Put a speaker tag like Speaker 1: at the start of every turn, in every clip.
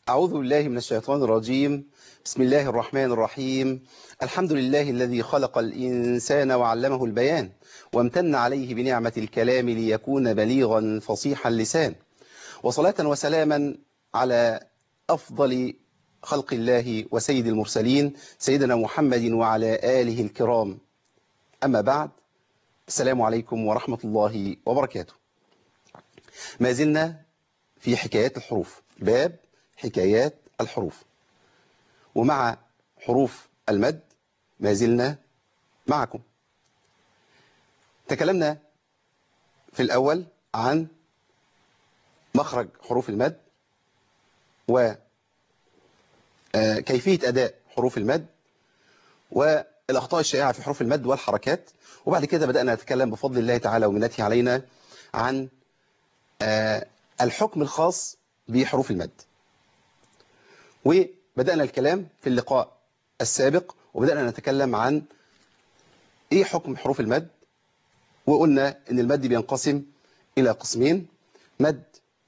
Speaker 1: أعوذ بالله من الشيطان الرجيم بسم الله الرحمن الرحيم الحمد لله الذي خلق الإنسان وعلمه البيان وامتن عليه بنعمة الكلام ليكون بليغا فصيح اللسان وصلاة وسلاما على أفضل خلق الله وسيد المرسلين سيدنا محمد وعلى آله الكرام أما بعد السلام عليكم ورحمة الله وبركاته ما زلنا في حكايات الحروف باب حكايات الحروف ومع حروف المد ما زلنا معكم تكلمنا في الأول عن مخرج حروف المد وكيفية أداء حروف المد والأخطاء الشائعة في حروف المد والحركات وبعد كده بدأنا نتكلم بفضل الله تعالى ومنته علينا عن الحكم الخاص بحروف المد وبدأنا الكلام في اللقاء السابق وبدأنا نتكلم عن ايه حكم حروف المد وقلنا ان المد بينقسم الى قسمين مد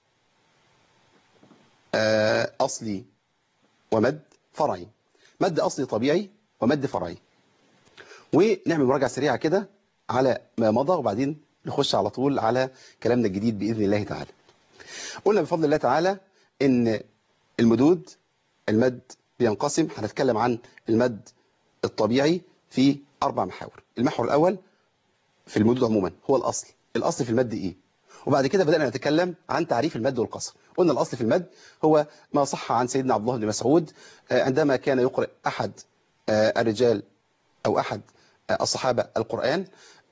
Speaker 1: اصلي ومد فرعي مد اصلي طبيعي ومد فرعي ونعمل مراجعة سريعة كده على ما مضى وبعدين نخش على طول على كلامنا الجديد بإذن الله تعالى قلنا بفضل الله تعالى ان المدود المد بينقسم هنتكلم عن المد الطبيعي في أربع محاور المحور الأول في المدود عموما هو الأصل الأصل في المد إيه وبعد كده بدأنا نتكلم عن تعريف المد والقصر قلنا الأصل في المد هو ما صح عن سيدنا عبد الله بن مسعود عندما كان يقرأ أحد الرجال أو أحد الصحابة القرآن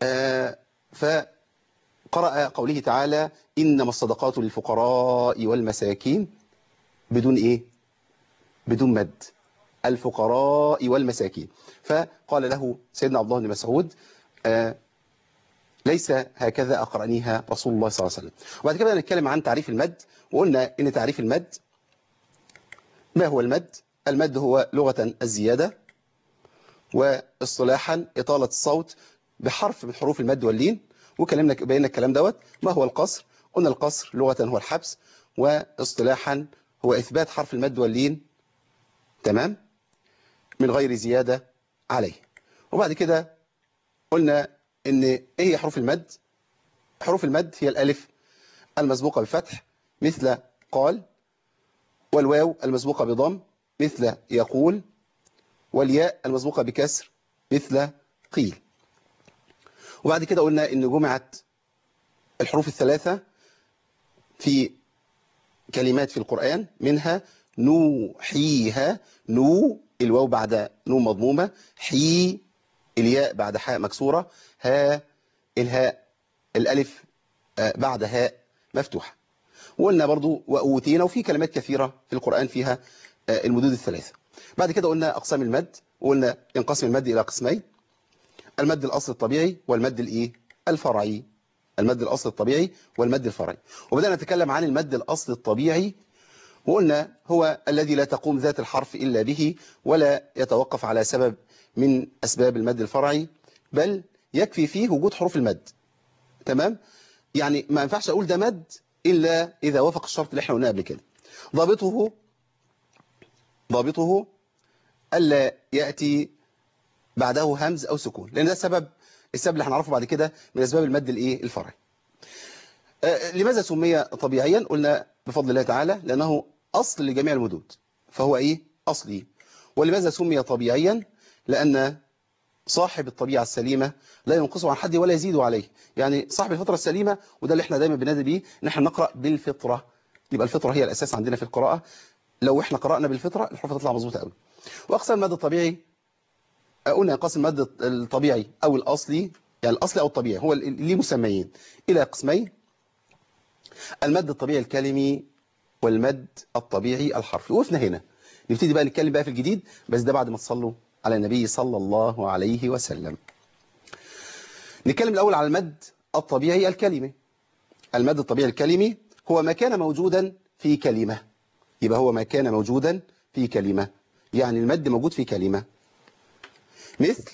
Speaker 1: فقرأ قوله تعالى إنما الصدقات للفقراء والمساكين بدون إيه بدون مد الفقراء والمساكين فقال له سيدنا عبد الله بن مسعود آه ليس هكذا أقرأنيها رسول الله صلى الله عليه وسلم وبعد كده نتكلم عن تعريف المد وقلنا إن تعريف المد ما هو المد المد هو لغة الزيادة واصطلاحا إطالة الصوت بحرف من حروف المد واللين وكلمنا بينا الكلام دوت ما هو القصر قلنا القصر لغة هو الحبس واصطلاحا هو إثبات حرف المد واللين تمام من غير زيادة عليه وبعد كده قلنا ان ايه هي حروف المد حروف المد هي الالف المسبوقة بفتح مثل قال والواو المسبوقة بضم مثل يقول والياء المسبوقة بكسر مثل قيل وبعد كده قلنا ان جمعت الحروف الثلاثة في كلمات في القرآن منها نوحيها نو الواو بعد نو مضمومة حي الياء بعد حاء مكسورة ها الهاء الألف بعد هاء مفتوحة وقلنا برضو وأوتينا وفي كلمات كثيرة في القرآن فيها المدود الثلاثة بعد كده قلنا أقسام المد وقلنا ينقسم المد إلى قسمين المد الأصل الطبيعي والمد الإيه الفرعي المد الأصل الطبيعي والمد الفرعي وبدأنا نتكلم عن المد الأصل الطبيعي وقلنا هو الذي لا تقوم ذات الحرف إلا به ولا يتوقف على سبب من أسباب المد الفرعي بل يكفي فيه وجود حروف المد تمام يعني ما ينفعش أقول ده مد إلا إذا وافق الشرط اللي احنا قلناه قبل كده ضابطه ضابطه ألا يأتي بعده همز أو سكون لأن ده سبب السبب اللي هنعرفه بعد كده من أسباب المد الإيه الفرعي آه لماذا سمي طبيعيا قلنا بفضل الله تعالى لأنه أصل لجميع المدود فهو إيه أصلي ولماذا سمي طبيعيا لأن صاحب الطبيعة السليمة لا ينقصه عن حد ولا يزيد عليه يعني صاحب الفطرة السليمة وده اللي احنا دايما بنادي بيه ان احنا نقرأ بالفطرة يبقى الفطرة هي الأساس عندنا في القراءة لو احنا قرأنا بالفطرة الحروف تطلع مظبوطة قوي وأقسام المد الطبيعي قلنا ينقسم المد الطبيعي أو الأصلي يعني الأصلي أو الطبيعي هو ليه مسميين إلى قسمين المد الطبيعي الكلمي والمد الطبيعي الحرفي وقفنا هنا نبتدي بقى نتكلم بقى في الجديد بس ده بعد ما تصلوا على النبي صلى الله عليه وسلم نتكلم الأول على المد الطبيعي الكلمي المد الطبيعي الكلمي هو ما كان موجودا في كلمة يبقى هو ما كان موجودا في كلمة يعني المد موجود في كلمة مثل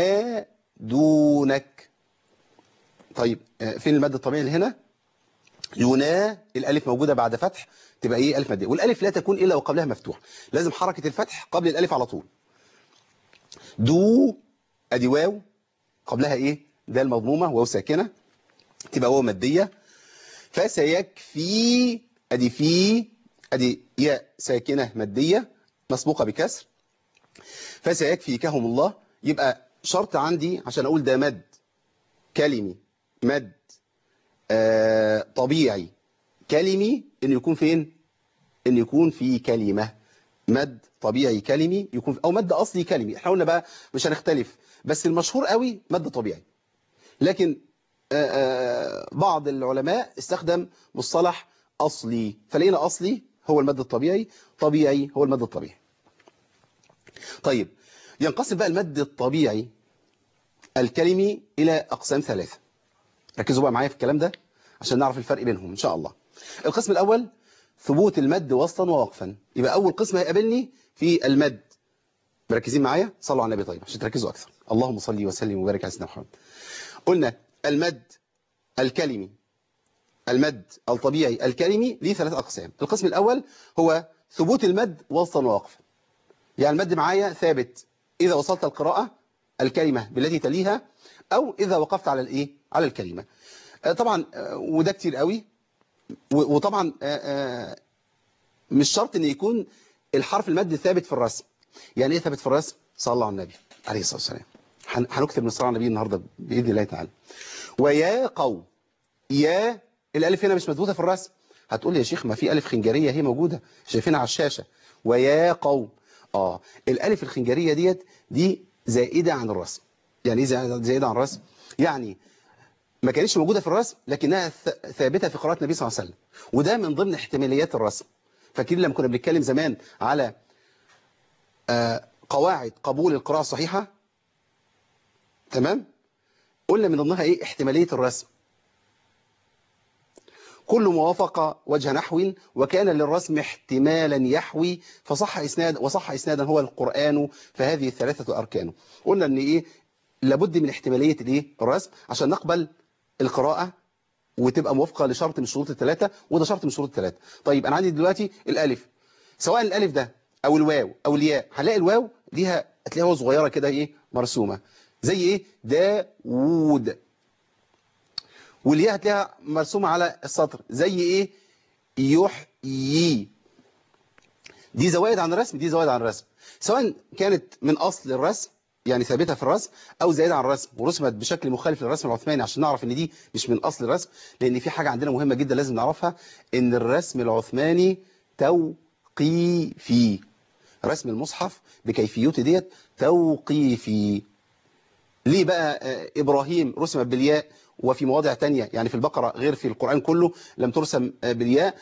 Speaker 1: ينادونك طيب فين المد الطبيعي اللي هنا ينا الالف موجوده بعد فتح تبقى ايه الف ماديه والالف لا تكون الا وقبلها مفتوح لازم حركه الفتح قبل الالف على طول دو ادي واو قبلها ايه دال مضمومه واو ساكنه تبقى واو ماديه فسيكفي ادي في ادي ياء ساكنه ماديه مسبوقه بكسر فسيكفيكهم الله يبقى شرط عندي عشان اقول ده مد كلمي مد آه طبيعي كلمي ان يكون فين ان يكون في كلمه مد طبيعي كلمي يكون او مد اصلي كلمي احنا قلنا بقى مش هنختلف بس المشهور قوي مد طبيعي لكن آه آه بعض العلماء استخدم مصطلح اصلي فلقينا اصلي هو المد الطبيعي طبيعي هو المد الطبيعي طيب ينقسم بقى المد الطبيعي الكلمي إلى أقسام ثلاثة ركزوا بقى معايا في الكلام ده عشان نعرف الفرق بينهم إن شاء الله القسم الأول ثبوت المد وسطا ووقفا يبقى أول قسم هيقابلني في المد مركزين معايا صلوا على النبي طيب عشان تركزوا أكثر اللهم صل وسلم وبارك على سيدنا محمد قلنا المد الكلمي المد الطبيعي الكلمي ليه ثلاث أقسام القسم الأول هو ثبوت المد وسطا ووقفا يعني المد معايا ثابت إذا وصلت القراءة الكلمة بالتي تليها أو إذا وقفت على الإيه على الكلمة طبعا وده كتير قوي وطبعا مش شرط ان يكون الحرف المد ثابت في الرسم يعني ايه ثابت في الرسم صلى الله على النبي عليه الصلاة والسلام هنكتب من الصلاة على النبي النهاردة بإذن الله تعالى ويا قوم يا الألف هنا مش مضبوطة في الرسم هتقول لي يا شيخ ما في ألف خنجرية هي موجودة شايفينها على الشاشة ويا قوم اه الألف الخنجرية ديت دي زائدة عن الرسم يعني ايه زائدة عن الرسم يعني ما كانتش موجودة في الرسم لكنها ثابتة في قراءة النبي صلى الله عليه وسلم وده من ضمن احتماليات الرسم فاكرين لما كنا بنتكلم زمان على آه قواعد قبول القراءة الصحيحة تمام قلنا من ضمنها ايه احتمالية الرسم كل موافقة وجه نحو وكان للرسم احتمالا يحوي فصح إسناد وصح إسنادا هو القرآن فهذه الثلاثة أركانه قلنا أن إيه لابد من احتمالية الإيه الرسم عشان نقبل القراءة وتبقى موافقة لشرط من الشروط الثلاثة وده شرط من الشروط الثلاثة طيب أنا عندي دلوقتي الألف سواء الألف ده أو الواو أو الياء هنلاقي الواو ليها هتلاقيها واو صغيرة كده إيه مرسومة زي إيه داوود والياء هتلاقيها مرسومة على السطر زي ايه يحيي دي زوائد عن الرسم دي زوائد عن الرسم سواء كانت من اصل الرسم يعني ثابتة في الرسم او زائدة عن الرسم ورسمت بشكل مخالف للرسم العثماني عشان نعرف ان دي مش من اصل الرسم لان في حاجة عندنا مهمة جدا لازم نعرفها ان الرسم العثماني توقيفي رسم المصحف بكيفيته ديت توقيفي ليه بقى ابراهيم رسمت بالياء وفي مواضع تانية يعني في البقرة غير في القرآن كله لم ترسم بالياء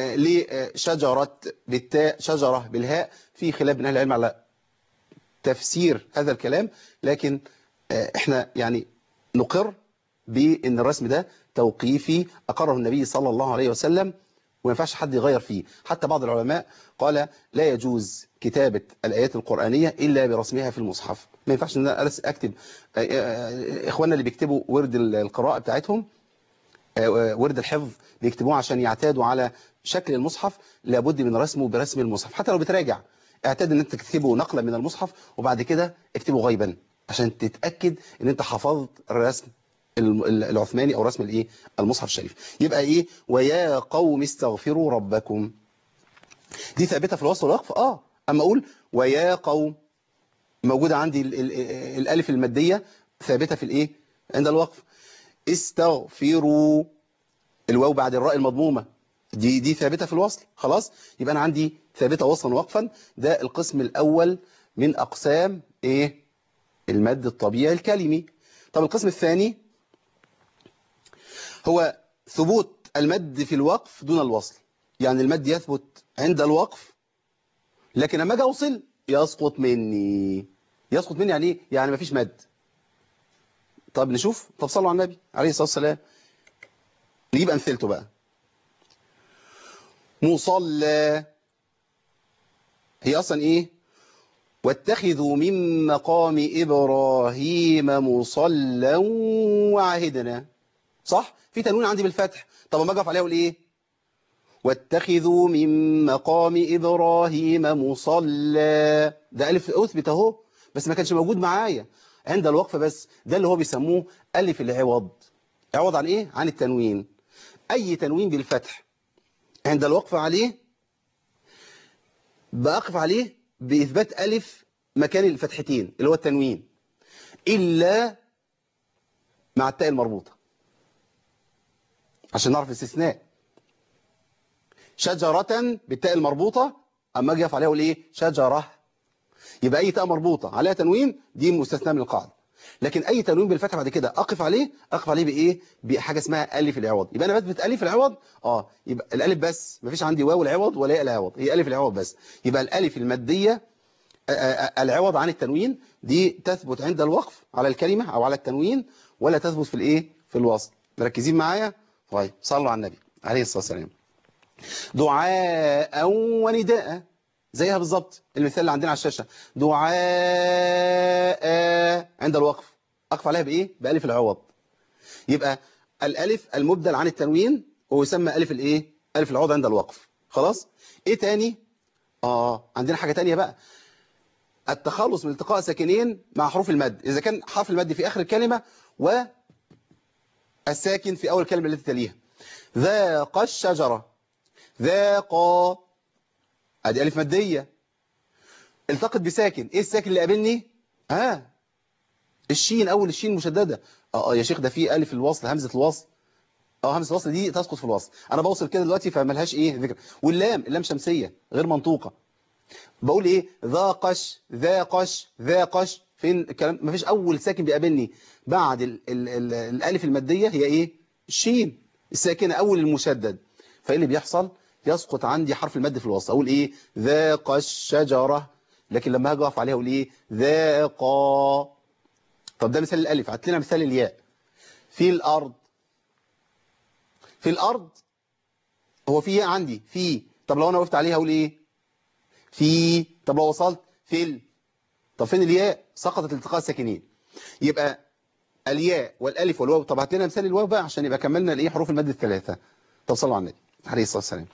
Speaker 1: لشجرة بالتاء شجرة بالهاء في خلاف بين أهل العلم على تفسير هذا الكلام لكن احنا يعني نقر بأن الرسم ده توقيفي أقره النبي صلى الله عليه وسلم وما ينفعش حد يغير فيه حتى بعض العلماء قال لا يجوز كتابة الآيات القرآنية إلا برسمها في المصحف ما ينفعش ان انا اكتب اخواننا اللي بيكتبوا ورد القراءة بتاعتهم ورد الحفظ بيكتبوه عشان يعتادوا على شكل المصحف لابد من رسمه برسم المصحف حتى لو بتراجع اعتاد ان انت تكتبه نقلا من المصحف وبعد كده اكتبه غيبا عشان تتأكد ان انت حفظت الرسم العثماني او رسم الايه المصحف الشريف يبقى ايه ويا قوم استغفروا ربكم دي ثابتة في الوصل والوقف اه اما اقول ويا قوم موجودة عندي ال ال الالف المادية ثابتة في الايه عند الوقف استغفروا الواو بعد الراء المضمومة دي دي ثابتة في الوصل خلاص يبقى انا عندي ثابتة وصلا ووقفا ده القسم الاول من اقسام ايه المد الطبيعي الكلمي طب القسم الثاني هو ثبوت المد في الوقف دون الوصل يعني المد يثبت عند الوقف لكن لما اجي اوصل يسقط مني يسقط مني يعني ايه يعني مفيش مد طب نشوف طب صلوا على النبي عليه الصلاه والسلام نجيب امثلته بقى مصلى هي اصلا ايه واتخذوا من مقام ابراهيم مصلى وعهدنا صح في تنوين عندي بالفتح طب ما اجي اقف عليها اقول ايه واتخذوا من مقام ابراهيم مصلى ده الف اثبت اهو بس ما كانش موجود معايا عند الوقف بس ده اللي هو بيسموه الف العوض عوض عن ايه عن التنوين اي تنوين بالفتح عند الوقف عليه بقف عليه باثبات الف مكان الفتحتين اللي هو التنوين الا مع التاء المربوطه عشان نعرف الاستثناء شجرة بالتاء المربوطة أما أجي أقف عليها أقول إيه شجرة يبقى أي تاء مربوطة عليها تنوين دي مستثنى من القاعدة لكن أي تنوين بالفتح بعد كده أقف عليه أقف عليه بإيه بحاجة اسمها ألف العوض يبقى أنا بثبت ألف العوض آه يبقى الألف بس مفيش عندي واو العوض ولا ياء العوض هي ألف العوض بس يبقى الألف المادية آه، آه، العوض عن التنوين دي تثبت عند الوقف على الكلمة أو على التنوين ولا تثبت في الإيه في الوصل مركزين معايا طيب صلوا على النبي عليه الصلاة والسلام دعاء ونداء زيها بالظبط المثال اللي عندنا على الشاشة دعاء عند الوقف أقف عليها بإيه؟ بألف العوض يبقى الألف المبدل عن التنوين ويسمى ألف الإيه؟ ألف العوض عند الوقف خلاص؟ إيه تاني؟ آه عندنا حاجة تانية بقى التخلص من التقاء ساكنين مع حروف المد إذا كان حرف المد في آخر الكلمة والساكن في أول الكلمة التي تليها ذاق الشجرة ذاق ادي الف ماديه التقط بساكن ايه الساكن اللي قابلني اه الشين اول الشين مشدده اه آه يا شيخ ده في الف الوصل همزه الوصل اه همزه الوصل دي تسقط في الوصل انا بوصل كده دلوقتي فملهاش ايه ذكر واللام اللام شمسيه غير منطوقه بقول ايه ذاقش ذاقش ذاقش فين الكلام مفيش اول ساكن بيقابلني بعد ال ال ال الالف الماديه هي ايه الشين الساكنه اول المشدد فايه اللي بيحصل يسقط عندي حرف المد في الوسط اقول ايه ذاق الشجره لكن لما هاجي اقف عليها اقول ايه ذاق طب ده مثال الالف هات لنا مثال الياء في الارض في الارض هو في ياء عندي في طب لو انا وقفت عليها اقول ايه في طب لو وصلت في ال طب فين الياء سقطت التقاء الساكنين يبقى الياء والالف والواو طب هات لنا مثال الواو بقى عشان يبقى كملنا الايه حروف المد الثلاثه طب صلوا على النبي عليه الصلاه والسلام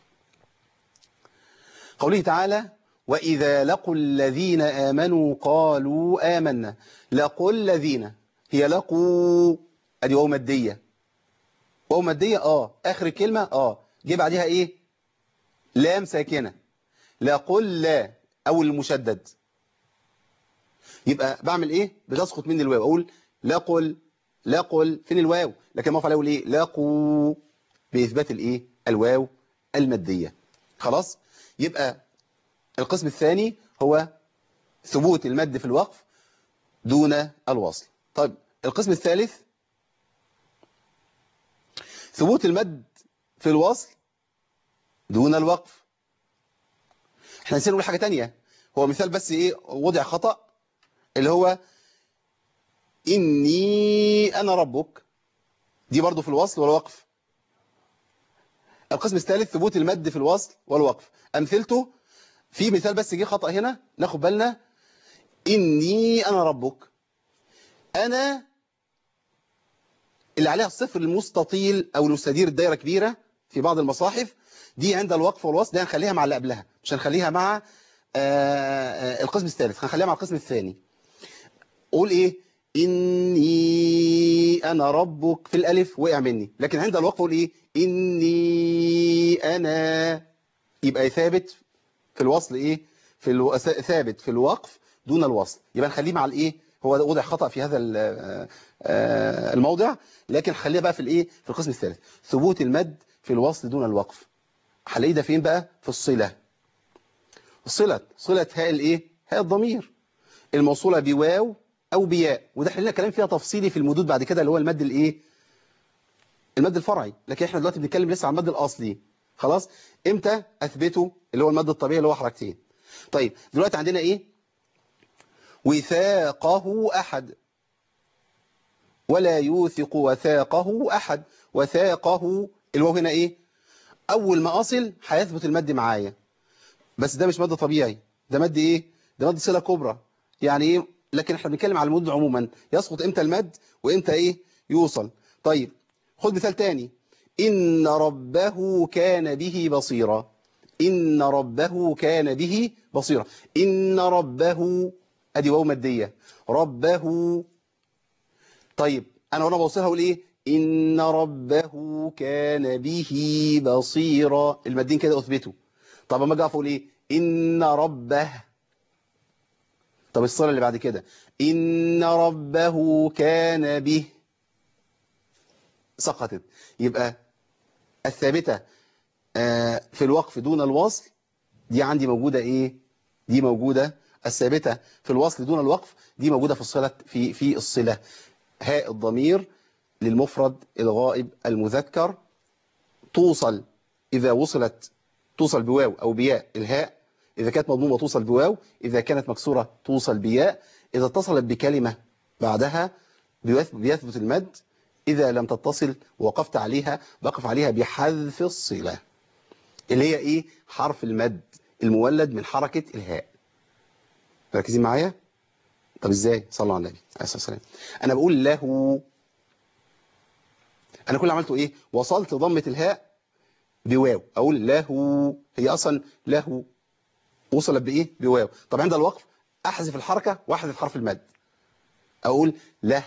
Speaker 1: قوله تعالى وإذا لقوا الذين آمنوا قالوا آمنا لقوا الذين هي لقوا ادي واو مادية واو مادية اه آخر الكلمة اه جه بعدها ايه لام ساكنة لقل لا أو المشدد يبقى بعمل ايه بتسقط مني الواو اقول لقل لقل فين الواو لكن ما افعل اقول ايه لقوا باثبات الايه الواو الماديه خلاص يبقى القسم الثاني هو ثبوت المد في الوقف دون الوصل طيب القسم الثالث ثبوت المد في الوصل دون الوقف احنا نسينا نقول حاجة تانية هو مثال بس ايه وضع خطأ اللي هو إني أنا ربك دي برضو في الوصل والوقف القسم الثالث ثبوت المد في الوصل والوقف أمثلته في مثال بس جه خطأ هنا ناخد بالنا إني أنا ربك أنا اللي عليها الصفر المستطيل أو المستدير الدايرة كبيرة في بعض المصاحف دي عند الوقف والوصل دي هنخليها مع اللي قبلها مش هنخليها مع آآ آآ القسم الثالث هنخليها مع القسم الثاني قول إيه إني أنا ربك في الألف وقع مني لكن عند الوقف قول إيه إني أنا يبقى ثابت في الوصل إيه في الو... ثابت في الوقف دون الوصل يبقى نخليه مع الإيه هو وضع خطأ في هذا الموضع لكن خليها بقى في الإيه في القسم الثالث ثبوت المد في الوصل دون الوقف هنلاقيه ده فين بقى في الصلة الصلة صلة هاء الإيه هاء الضمير الموصولة بواو أو بياء وده احنا لنا كلام فيها تفصيلي في المدود بعد كده اللي هو المد الإيه المد الفرعي لكن احنا دلوقتي بنتكلم لسه عن المد الأصلي خلاص امتى أثبته اللي هو المد الطبيعي اللي هو حركتين طيب دلوقتي عندنا إيه وثاقه أحد ولا يوثق وثاقه أحد وثاقه الواو هنا إيه أول ما أصل هيثبت المد معايا بس ده مش مد طبيعي ده مد إيه ده مد صلة كبرى يعني إيه لكن احنا بنتكلم على المد عموما يسقط امتى المد وامتى ايه يوصل طيب خد مثال تاني إن ربه كان به بصيرا إن ربه كان به بصيرا إن ربه أدي واو مادية ربه طيب أنا وأنا بوصلها أقول إيه إن ربه كان به بصيرا المادين كده أثبته طب أما أجي أقول إيه إن ربه طب الصورة اللي بعد كده إن ربه كان به سقطت يبقى الثابتة آه، في الوقف دون الوصل دي عندي موجودة إيه دي موجودة الثابتة في الوصل دون الوقف دي موجودة في الصلة في في الصلة هاء الضمير للمفرد الغائب المذكر توصل إذا وصلت توصل بواو أو بياء الهاء إذا كانت مضمومة توصل بواو إذا كانت مكسورة توصل بياء إذا اتصلت بكلمة بعدها بيث- بيثبت المد إذا لم تتصل ووقفت عليها بقف عليها بحذف الصلة اللي هي إيه حرف المد المولد من حركة الهاء مركزين معايا طب إزاي صلوا على النبي عليه الصلاة والسلام أنا بقول له أنا كل اللي عملته إيه وصلت ضمة الهاء بواو أقول له هي أصلا له وصلت بإيه بواو طب عند الوقف أحذف الحركة وأحذف حرف المد أقول له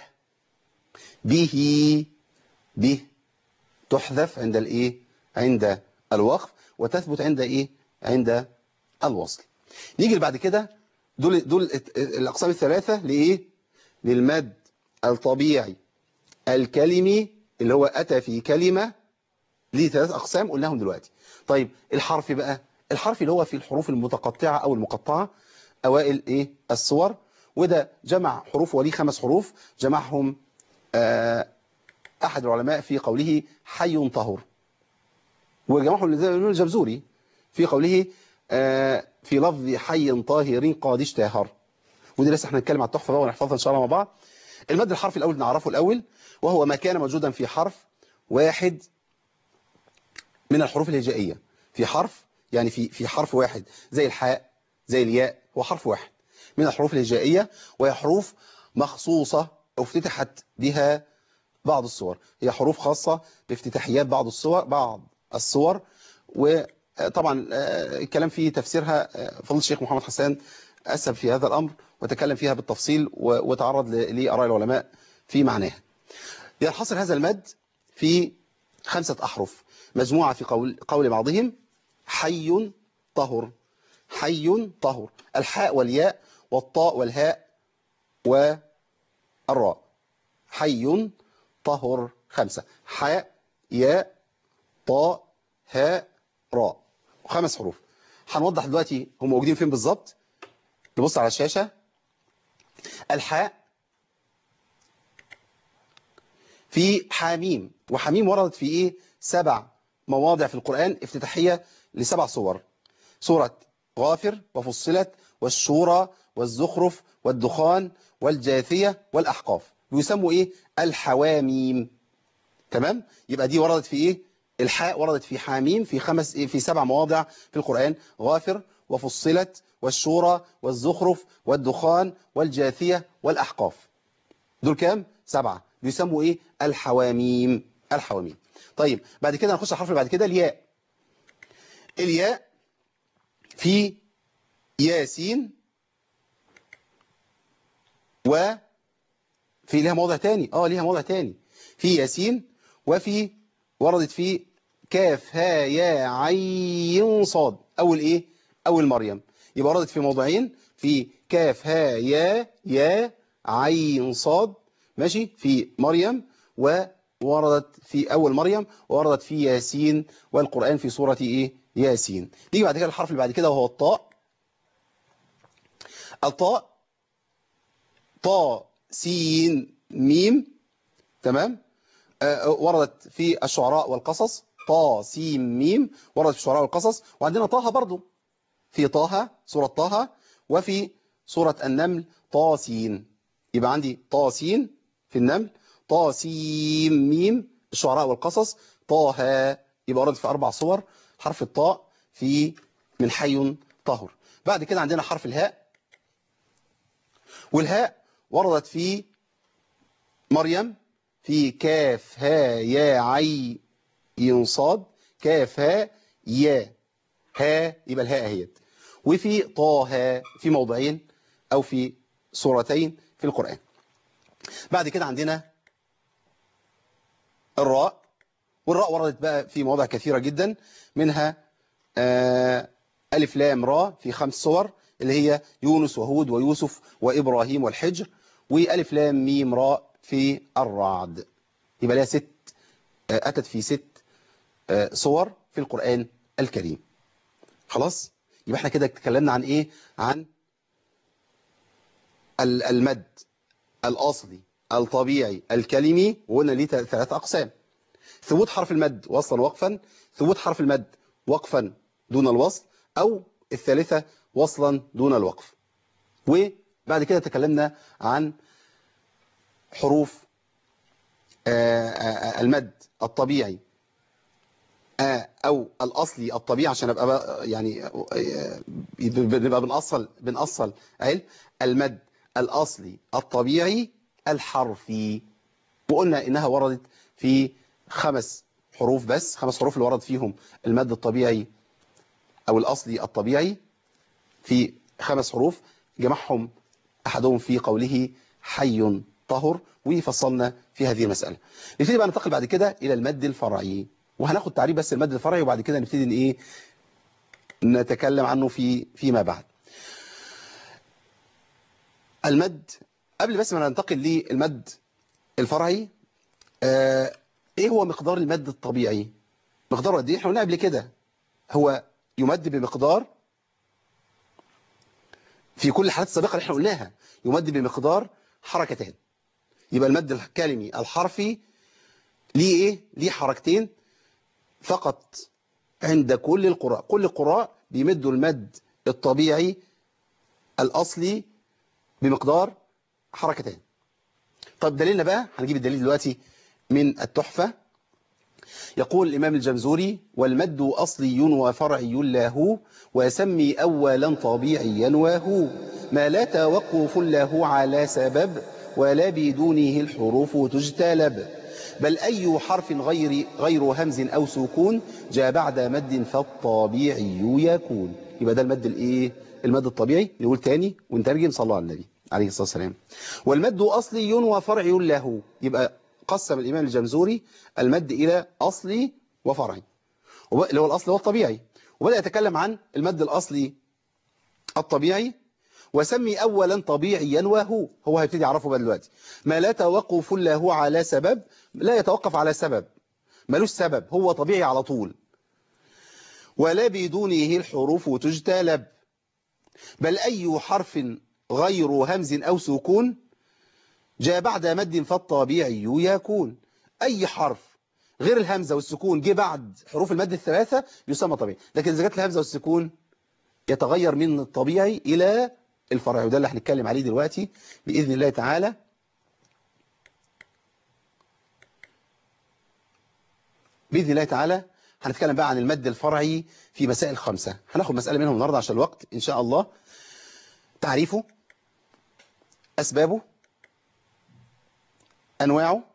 Speaker 1: به به تحذف عند الإيه عند الوقف وتثبت عند إيه عند الوصل نيجي اللي بعد كده دول دول الأقسام الثلاثة لإيه للمد الطبيعي الكلمي اللي هو أتى في كلمة ليه ثلاث أقسام قلناهم دلوقتي طيب الحرف بقى الحرف اللي هو في الحروف المتقطعة أو المقطعة أوائل إيه الصور وده جمع حروف وليه خمس حروف جمعهم آه أحد العلماء في قوله حي طهر وجمعهم الجبزوري في قوله آه في لفظ حي طاهر قاد اشتهر ودي لسه احنا هنتكلم على التحفة بقى ونحفظها إن شاء الله مع بعض المد الحرف الأول نعرفه الأول وهو ما كان موجودا في حرف واحد من الحروف الهجائية في حرف يعني في في حرف واحد زي الحاء زي الياء هو حرف واحد من الحروف الهجائية وهي حروف مخصوصة افتتحت بها بعض الصور هي حروف خاصة بافتتاحيات بعض الصور بعض الصور وطبعا الكلام في تفسيرها فضل الشيخ محمد حسان أسب في هذا الأمر وتكلم فيها بالتفصيل وتعرض لآراء العلماء في معناها ينحصر هذا المد في خمسة أحرف مجموعة في قول, قول بعضهم حي طهر حي طهر الحاء والياء والطاء والهاء والراء حي طهر خمسة حاء ياء طاء هاء راء خمس حروف هنوضح دلوقتي هم موجودين فين بالظبط نبص على الشاشة الحاء في حاميم وحميم وردت في ايه سبع مواضع في القرآن افتتاحية لسبع صور سورة غافر وفصلت والشورى والزخرف والدخان والجاثية والأحقاف بيسموا ايه الحواميم تمام يبقى دي وردت في ايه الحاء وردت في حاميم في خمس في سبع مواضع في القرآن غافر وفصلت والشورى والزخرف والدخان والجاثية والأحقاف دول كام سبعة بيسموا ايه الحواميم الحواميم طيب بعد كده هنخش على الحرف اللي بعد كده الياء الياء في ياسين و في ليها موضع تاني اه ليها موضع تاني في ياسين وفي وردت في كاف ها يا عين صاد اول ايه اول مريم يبقى وردت في موضعين في كاف ها يا يا عين صاد ماشي في مريم ووردت في أول مريم ووردت في ياسين والقرآن في سورة إيه ياسين نيجي بعد كده الحرف اللي بعد كده وهو الطاء الطاء طاء سين ميم تمام آه وردت في الشعراء والقصص طا سين ميم وردت في الشعراء والقصص وعندنا طه برضو في طه سورة طه وفي سورة النمل طاسين يبقى عندي طاسين في النمل طاسيم ميم الشعراء والقصص طه يبقى ورد في أربع صور حرف الطاء في من حي طهر بعد كده عندنا حرف الهاء والهاء وردت في مريم في كاف ها يا عي صاد كاف ها يا ها يبقى الهاء اهيت وفي طه في موضعين أو في سورتين في القرآن بعد كده عندنا الراء والراء وردت بقى في مواضع كثيرة جدا منها آه ألف لام راء في خمس صور اللي هي يونس وهود ويوسف وإبراهيم والحجر وألف لام ميم راء في الرعد يبقى لها ست آه أتت في ست آه صور في القرآن الكريم خلاص يبقى احنا كده اتكلمنا عن ايه عن المد الأصلي الطبيعي الكلمي وقلنا ليه ثلاث أقسام ثبوت حرف المد وصلا وقفا ثبوت حرف المد وقفا دون الوصل أو الثالثة وصلا دون الوقف وبعد كده تكلمنا عن حروف المد الطبيعي أو الأصلي الطبيعي عشان أبقى يعني بنبقى بنأصل بنأصل علم المد الأصلي الطبيعي الحرفي وقلنا إنها وردت في خمس حروف بس خمس حروف اللي ورد فيهم المد الطبيعي أو الأصلي الطبيعي في خمس حروف جمعهم أحدهم في قوله حي طهر وفصلنا في هذه المسألة نبتدي بقى ننتقل بعد كده إلى المد الفرعي وهناخد تعريف بس المد الفرعي وبعد كده نبتدي ايه نتكلم عنه في فيما بعد المد قبل بس ما ننتقل للمد الفرعي آه ايه هو مقدار المد الطبيعي مقداره قد ايه احنا قلنا قبل كده هو يمد بمقدار في كل الحالات السابقه اللي احنا قلناها يمد بمقدار حركتين يبقى المد الكلمي الحرفي ليه ايه ليه حركتين فقط عند كل القراء كل القراء بيمدوا المد الطبيعي الأصلي بمقدار حركتين طب دليلنا بقى هنجيب الدليل دلوقتي من التحفة يقول الإمام الجمزوري والمد أصلي وفرعي له ويسمي أولا طبيعيا وهو ما لا توقف له على سبب ولا بدونه الحروف تجتلب بل أي حرف غير غير همز أو سكون جاء بعد مد فالطبيعي يكون يبقى ده المد الايه المد الطبيعي نقول تاني ونترجم صلى الله على النبي عليه الصلاة والسلام والمد أصلي وفرعي له يبقى قسم الإمام الجمزوري المد إلى أصلي وفرعي اللي هو الأصل هو الطبيعي وبدأ يتكلم عن المد الأصلي الطبيعي وسمي أولا طبيعيا وهو هو هيبتدي يعرفه بقى دلوقتي ما لا توقف له على سبب لا يتوقف على سبب ملوش سبب هو طبيعي على طول ولا بدونه الحروف تجتلب بل أي حرف غير همز أو سكون جاء بعد مد فالطبيعي يكون أي حرف غير الهمزة والسكون جه بعد حروف المد الثلاثة يسمى طبيعي لكن إذا جت الهمزة والسكون يتغير من الطبيعي إلى الفرعي وده اللي هنتكلم عليه دلوقتي بإذن الله تعالى بإذن الله تعالى هنتكلم بقى عن المد الفرعي في مسائل خمسة هناخد مسألة منهم النهاردة عشان الوقت إن شاء الله تعريفه أسبابه أنواعه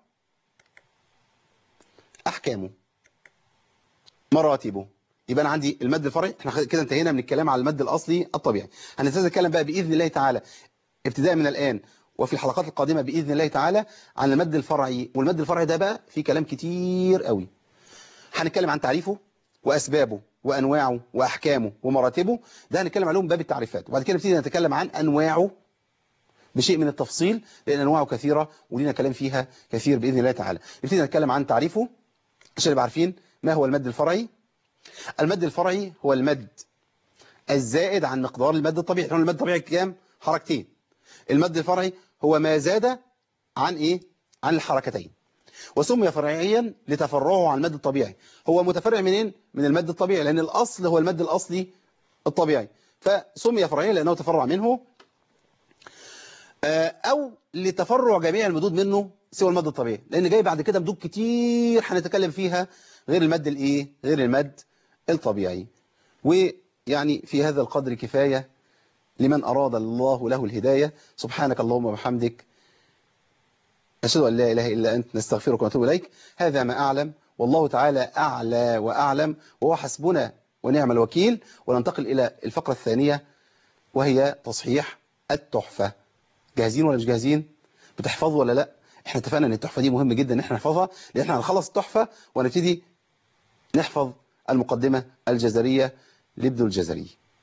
Speaker 1: أحكامه مراتبه يبقى أنا عندي المد الفرعي احنا كده انتهينا من الكلام على المد الأصلي الطبيعي هنبتدي نتكلم بقى بإذن الله تعالى ابتداء من الآن وفي الحلقات القادمة بإذن الله تعالى عن المد الفرعي والمد الفرعي ده بقى فيه كلام كتير قوي هنتكلم عن تعريفه وأسبابه وأنواعه وأحكامه ومراتبه ده هنتكلم عليهم باب التعريفات وبعد كده نبتدي نتكلم عن أنواعه بشيء من التفصيل لأن أنواعه كثيرة ولينا كلام فيها كثير بإذن الله تعالى نبتدي نتكلم عن تعريفه عشان نبقى عارفين ما هو المد الفرعي المد الفرعي هو المد الزائد عن مقدار المد الطبيعي احنا المد الطبيعي كام حركتين المد الفرعي هو ما زاد عن ايه عن الحركتين وسمي فرعيا لتفرعه عن المد الطبيعي هو متفرع منين من المد الطبيعي لأن الأصل هو المد الأصلي الطبيعي فسمي فرعيا لأنه تفرع منه أو لتفرع جميع المدود منه سوى المد الطبيعي لأن جاي بعد كده مدود كتير هنتكلم فيها غير المد الإيه غير المد الطبيعي ويعني في هذا القدر كفاية لمن أراد الله له الهداية سبحانك اللهم وبحمدك أشهد أن لا إله إلا أنت نستغفرك ونتوب إليك هذا ما أعلم والله تعالى أعلى وأعلم وهو حسبنا ونعم الوكيل وننتقل إلى الفقرة الثانية وهي تصحيح التحفة جاهزين ولا مش جاهزين بتحفظوا ولا لا احنا اتفقنا ان التحفة دي مهم جدا ان احنا نحفظها لان احنا هنخلص التحفة ونبتدي نحفظ المقدمة الجزرية لابن الجزري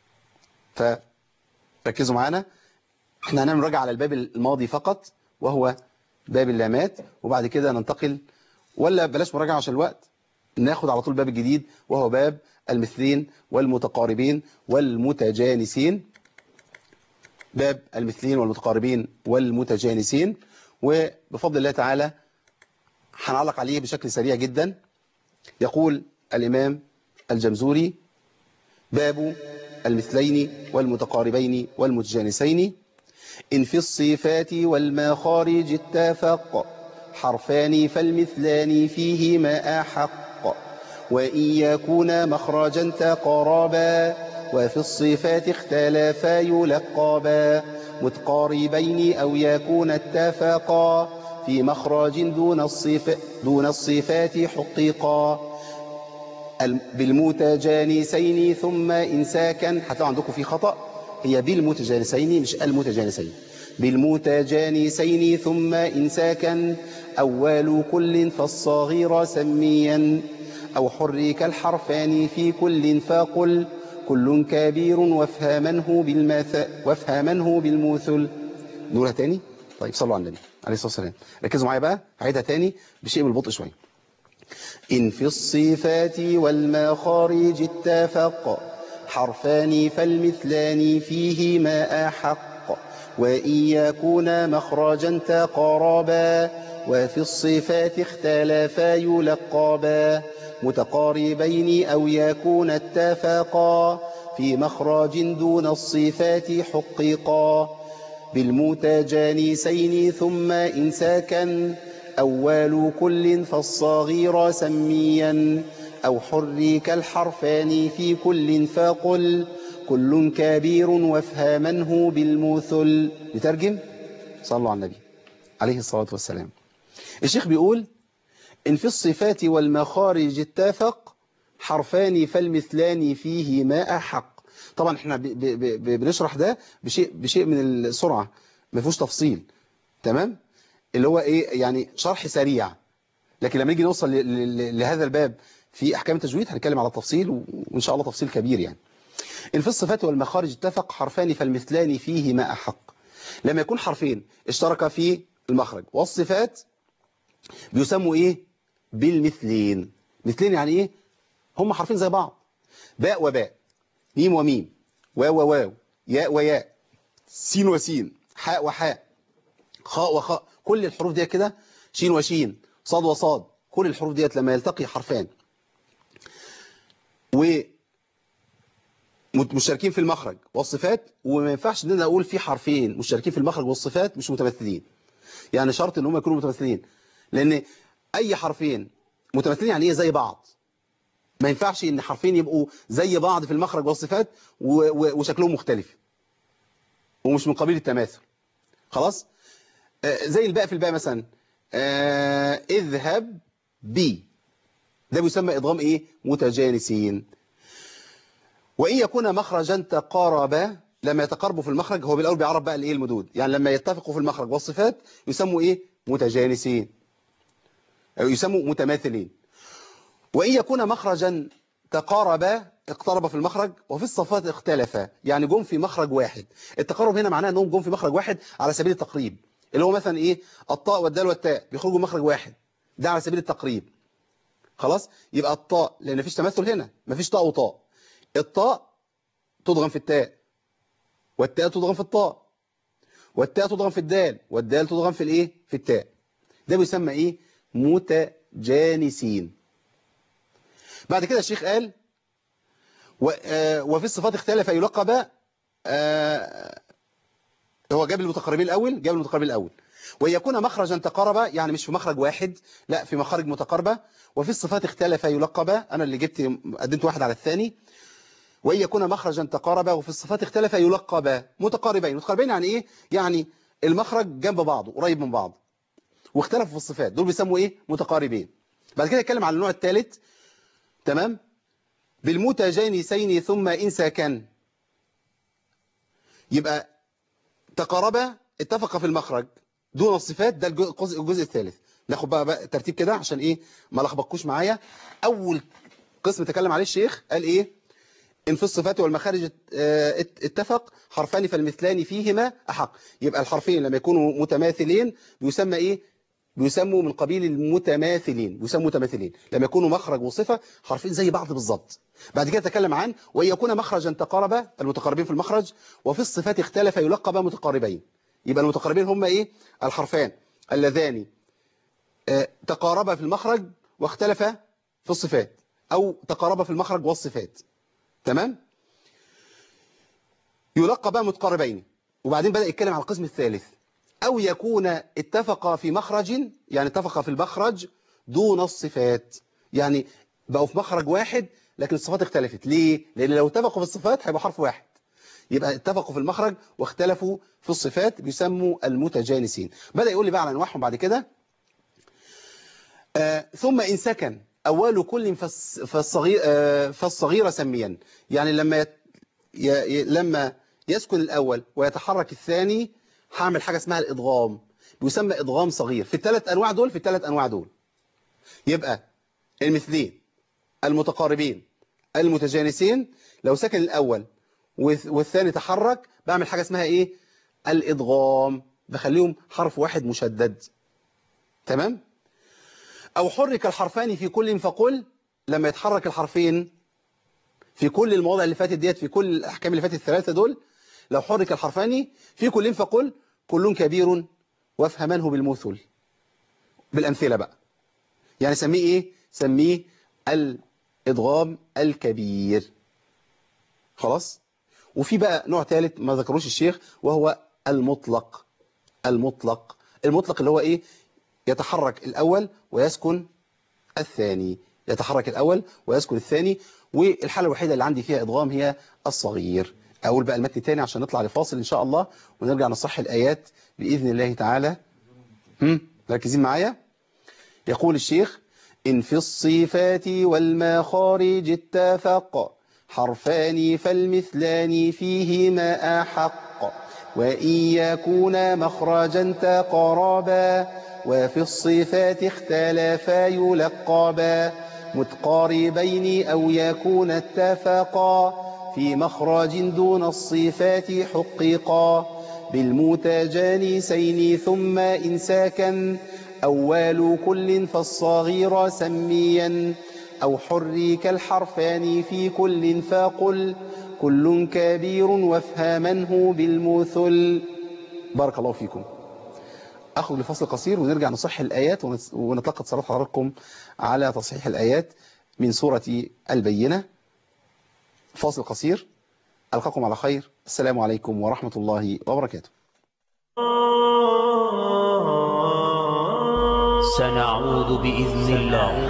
Speaker 1: فركزوا معانا احنا هنعمل رجع على الباب الماضي فقط وهو باب اللامات وبعد كده ننتقل ولا بلاش مراجعة عشان الوقت ناخد على طول باب الجديد وهو باب المثلين والمتقاربين والمتجانسين باب المثلين والمتقاربين والمتجانسين وبفضل الله تعالى هنعلق عليه بشكل سريع جدا يقول الإمام الجمزوري باب المثلين والمتقاربين والمتجانسين إن في الصفات والمخارج اتفق حرفان فالمثلان فيهما أحق وإن يكون مخرجا تقربا وفي الصفات اختلافا يلقبا متقاربين أو يكون اتفقا في مخرج دون الصف دون الصفات حقيقا بالمتجانسين ثم إنساكا حتى عندكم في خطأ هي بالمتجانسين مش المتجانسين بالمتجانسين ثم إنساكا أول كل فالصغير سميا أو حرك الحرفان في كل فقل كل كبير وافهمنه بالمثل وافهمنه بالمثل نقولها تاني طيب صلوا على النبي عليه الصلاة والسلام ركزوا معايا بقى هعيدها تاني بشيء من البطء شوية إن في الصفات والمخارج اتفق حرفان فالمثلان فيهما أحق وإن يكون مخرجا تقربا وفي الصفات اختلفا يلقبا متقاربين أو يكون اتفقا في مخرج دون الصفات حققا بالمتجانسين ثم إنساكا أول كل فالصغير سميا أو حرك الحرفان في كل فقل كل كبير وافهمنه بالمثل نترجم صلوا على النبي عليه الصلاة والسلام الشيخ بيقول إن في الصفات والمخارج اتفق حرفان فالمثلان فيه ما أحق طبعا احنا ب ب ب بنشرح ده بشيء, بشيء من السرعة ما فيهوش تفصيل تمام اللي هو ايه يعني شرح سريع لكن لما نيجي نوصل لهذا الباب في احكام التجويد هنتكلم على التفصيل وان شاء الله تفصيل كبير يعني إن في الصفات والمخارج اتفق حرفان فالمثلان فيه ما أحق لما يكون حرفين اشتركا في المخرج والصفات بيسموا ايه بالمثلين مثلين يعني ايه هم حرفين زي بعض باء وباء ميم وميم واو وواو ياء وياء سين وسين حاء وحاء خاء وخاء كل الحروف دي كده شين وشين صاد وصاد كل الحروف ديت لما يلتقي حرفان و مشتركين في المخرج والصفات وما ينفعش ان انا اقول في حرفين مشتركين في المخرج والصفات مش متمثلين يعني شرط ان هم يكونوا متمثلين لان اي حرفين متمثلين يعني ايه زي بعض ما ينفعش ان حرفين يبقوا زي بعض في المخرج والصفات وشكلهم مختلف ومش من قبيل التماثل خلاص آه زي الباء في الباء مثلا آه اذهب بي ده بيسمى ادغام ايه متجانسين وإن يكون مخرجا تقاربا لما يتقاربوا في المخرج هو بالأول بيعرف بقى الايه المدود يعني لما يتفقوا في المخرج والصفات يسموا ايه متجانسين أو يسموا متماثلين وإن يكون مخرجا تقاربا اقترب في المخرج وفي الصفات اختلفا يعني جم في مخرج واحد التقارب هنا معناه انهم جم في مخرج واحد على سبيل التقريب اللي هو مثلا ايه الطاء والدال والتاء بيخرجوا مخرج واحد ده على سبيل التقريب خلاص يبقى الطاء لان مفيش تماثل هنا مفيش طاء وطاء الطاء تضغم في التاء والتاء تضغم في الطاء والتاء تضغم في الدال والدال تضغم في الايه في التاء ده بيسمى ايه متجانسين بعد كده الشيخ قال وفي الصفات اختلف يلقب هو جاب المتقربين الاول جاب المتقربين الاول ويكون مخرجا تقاربا يعني مش في مخرج واحد لا في مخارج متقاربه وفي الصفات اختلف يلقب انا اللي جبت قدمت واحد على الثاني وإن يكون مخرجا تقاربا وفي الصفات اختلف يلقبا متقاربين متقاربين يعني إيه؟ يعني المخرج جنب بعضه قريب من بعض واختلفوا في الصفات دول بيسموا ايه متقاربين بعد كده نتكلم على النوع الثالث تمام بالمتجانسين ثم إن سكن يبقى تقاربا اتفق في المخرج دون الصفات ده الجزء, الجزء الثالث ناخد بقى, بقى ترتيب كده عشان ايه ما لخبطكوش معايا اول قسم تكلم عليه الشيخ قال ايه ان في الصفات والمخارج اتفق حرفان فالمثلان فيهما احق يبقى الحرفين لما يكونوا متماثلين بيسمى ايه بيسموا من قبيل المتماثلين بيسموا متماثلين لما يكونوا مخرج وصفة حرفين زي بعض بالظبط بعد كده تكلم عن وان يكون مخرجا تقاربا المتقاربين في المخرج وفي الصفات اختلف يلقب متقاربين يبقى المتقاربين هم ايه الحرفان اللذان تقاربا في المخرج واختلفا في الصفات او تقاربا في المخرج والصفات تمام يلقبا متقاربين وبعدين بدأ يتكلم على القسم الثالث أو يكون اتفق في مخرج يعني اتفق في المخرج دون الصفات يعني بقوا في مخرج واحد لكن الصفات اختلفت ليه؟ لأن لو اتفقوا في الصفات هيبقى حرف واحد يبقى اتفقوا في المخرج واختلفوا في الصفات بيسموا المتجانسين بدأ يقول لي بقى على أنواعهم بعد كده آه ثم إن سكن أول كل فالصغير, آه فالصغير سميا يعني لما يت ي... لما يسكن الأول ويتحرك الثاني هعمل حاجة اسمها الإضغام بيسمى إضغام صغير في الثلاث أنواع دول في الثلاث أنواع دول يبقى المثلين المتقاربين المتجانسين لو سكن الأول والثاني تحرك بعمل حاجة اسمها إيه الإضغام بخليهم حرف واحد مشدد تمام أو حرك الحرفان في كل فقل لما يتحرك الحرفين في كل المواضع اللي فاتت ديت في كل الأحكام اللي فاتت الثلاثة دول لو حرك الحرفان في كل فقل كل كبير وافهمنه بالمثل بالأمثلة بقى يعني سميه إيه سميه الإضغام الكبير خلاص وفي بقى نوع ثالث ما ذكروش الشيخ وهو المطلق المطلق المطلق اللي هو إيه يتحرك الأول ويسكن الثاني يتحرك الأول ويسكن الثاني والحالة الوحيدة اللي عندي فيها إضغام هي الصغير أقول بقى المتن تاني عشان نطلع لفاصل إن شاء الله ونرجع نصح الآيات بإذن الله تعالى هم مركزين معايا يقول الشيخ إن في الصفات والمخارج اتفق حرفان فالمثلان فيهما أحق وإن يكون مخرجا تقربا وفي الصفات اختلفا يلقبا متقاربين أو يكون اتفقا في مخرج دون الصفات حققا بالمتجانسين ثم إن ساكن أول كل فالصغير سميا أو حرك الحرفان في كل فقل كل كبير وافهمنه بالمثل بارك الله فيكم أخذ لفصل قصير ونرجع نصح الآيات ونتلقى اتصالات حضراتكم على تصحيح الآيات من سورة البينة فاصل قصير ألقاكم على خير السلام عليكم ورحمة الله وبركاته
Speaker 2: سنعود بإذن الله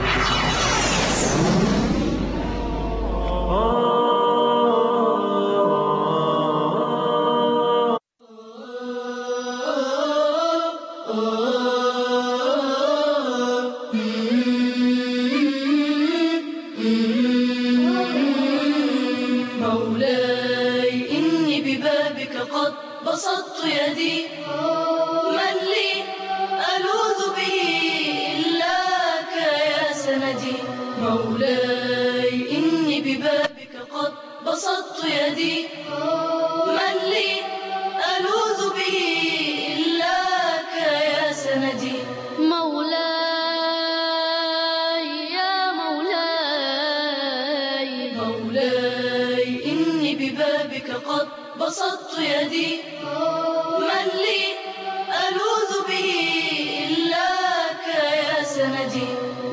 Speaker 3: مولاي إني ببابك قد بسطت يدي من لي ألوذ به إلاك يا سندي مولاي إني ببابك قد بسطت يدي من لي ألوذ به إلاك يا سندي
Speaker 4: مولاي يا مولاي
Speaker 3: مولاي إني ببابك قد بسطت يدي من لي ألوذ به إلاك يا سندي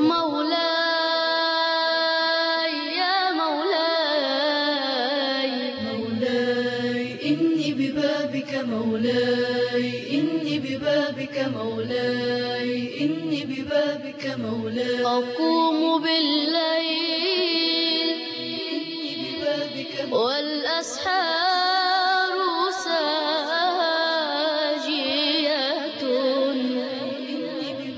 Speaker 4: مولاي يا مولاي
Speaker 3: مولاي إني ببابك مولاي إني ببابك مولاي إني ببابك مولاي
Speaker 4: أقوم بالليل
Speaker 3: إني ببابك
Speaker 4: والأسحار ساجية
Speaker 3: إني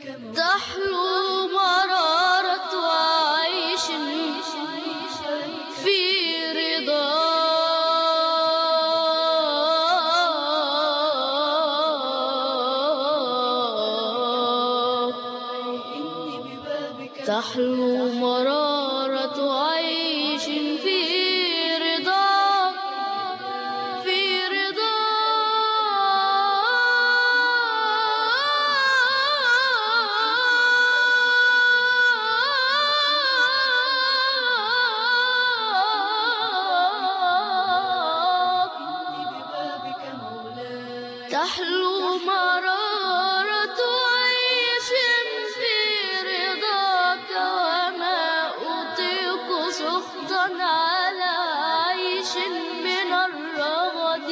Speaker 4: تحلو مرارة عيش في رضا تحلو مرارة عيش في رضا في رضا تحلو مرارة عيش في رضاك وما أطيق سخطا على عيش من الرغد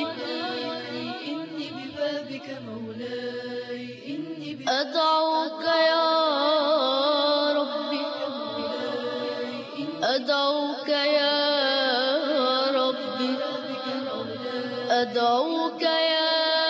Speaker 3: إني ببابك مولاي إني ببابك
Speaker 4: أدعوك يا ربي أدعوك يا ربي أدعوك يا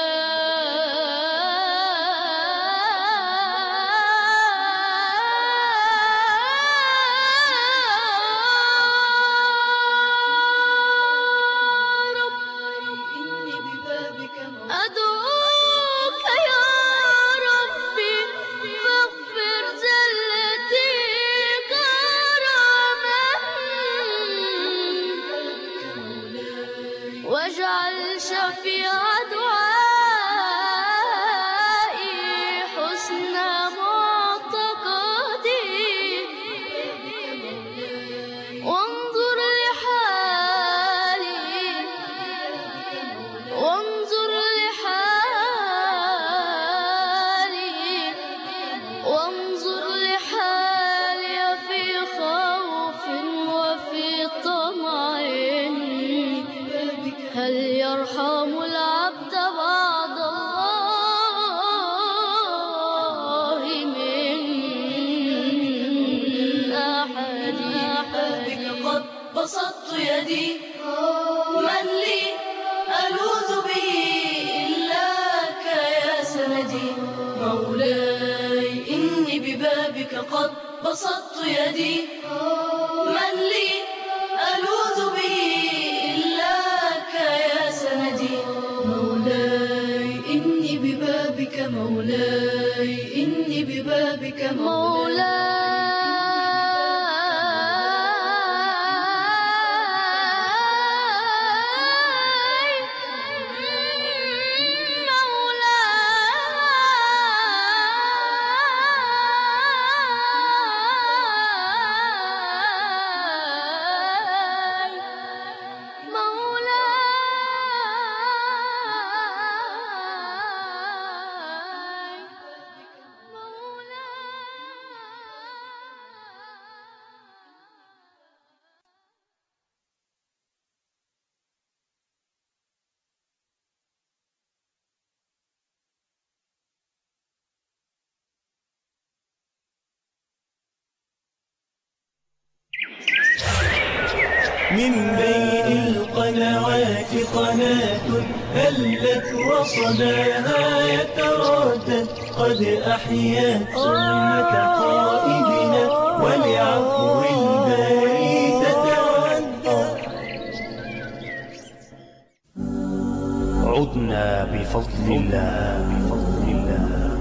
Speaker 3: إني ببابك مولاي
Speaker 4: أدعوك يا ربي فاغفر زلتي كرما واجعل شفيع دعائي حسن معتقدي وانظر لحالي وانظر لحالي وانظر لحالي في خوف وفي طمع هل يرحم العبد بعد الله من أحد
Speaker 3: بك قد بسطت يدي من لي ألوذ به إلاك يا سندي مولاي إني ببابك قد بسطت يدي من لي ألوذ به إلاك يا سندي مولاي إني ببابك مولاي إني ببابك
Speaker 4: مولاي
Speaker 5: من بين القنوات قناة هلت وصداها يتردد قد أحيت سنة قائدنا ولعفو الباري تتودد
Speaker 2: عدنا بفضل الله بفضل الله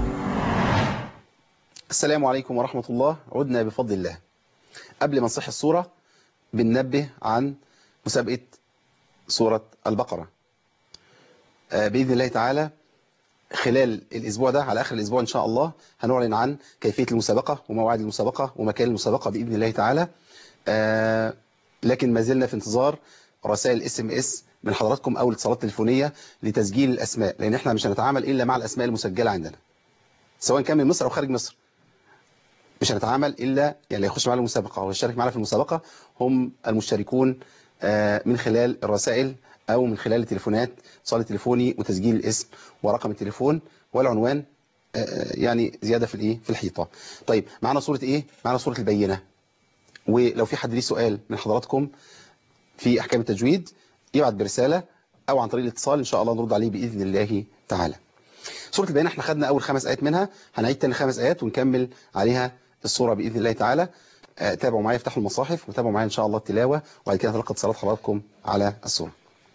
Speaker 1: السلام عليكم ورحمة الله عدنا بفضل الله قبل ما نصح الصورة بننبه عن مسابقة سورة البقرة آه، بإذن الله تعالى خلال الأسبوع ده على آخر الأسبوع إن شاء الله هنعلن عن كيفية المسابقة ومواعيد المسابقة ومكان المسابقة بإذن الله تعالى آه، لكن ما زلنا في انتظار رسائل اس ام اس من حضراتكم أو الاتصالات التليفونية لتسجيل الأسماء لأن احنا مش هنتعامل إلا مع الأسماء المسجلة عندنا سواء كان من مصر أو خارج مصر مش هنتعامل إلا يعني اللي يخش معنا المسابقة ويشترك معنا في المسابقة هم المشتركون آه، من خلال الرسائل أو من خلال التليفونات اتصال تليفوني وتسجيل الاسم ورقم التليفون والعنوان آه، يعني زيادة في الإيه في الحيطة طيب معنا صورة إيه معنا صورة البينة ولو في حد ليه سؤال من حضراتكم في أحكام التجويد يبعت برسالة أو عن طريق الاتصال إن شاء الله نرد عليه بإذن الله تعالى سورة البينة احنا خدنا أول خمس آيات منها هنعيد تاني خمس آيات ونكمل عليها السورة بإذن الله تعالى آه، تابعوا معايا افتحوا المصاحف وتابعوا معايا إن شاء الله التلاوة وبعد كده نتلقى اتصالات حضراتكم على السورة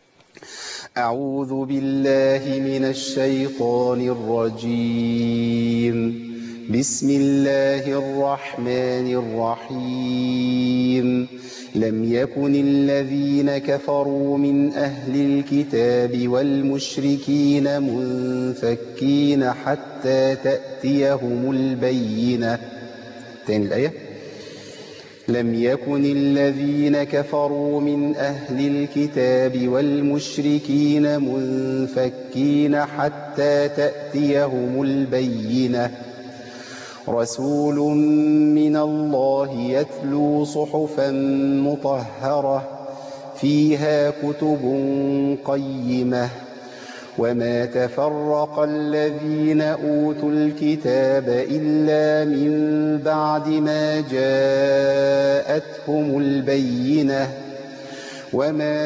Speaker 1: أعوذ بالله من الشيطان الرجيم بسم الله الرحمن الرحيم لم يكن الذين كفروا من أهل الكتاب والمشركين منفكين حتى تأتيهم البينة تاني الآية لم يكن الذين كفروا من أهل الكتاب والمشركين منفكين حتى تأتيهم البينة رسول من الله يتلو صحفا مطهرة فيها كتب قيمة وما تفرق الذين أوتوا الكتاب إلا من بعد ما جاءتهم البينة وما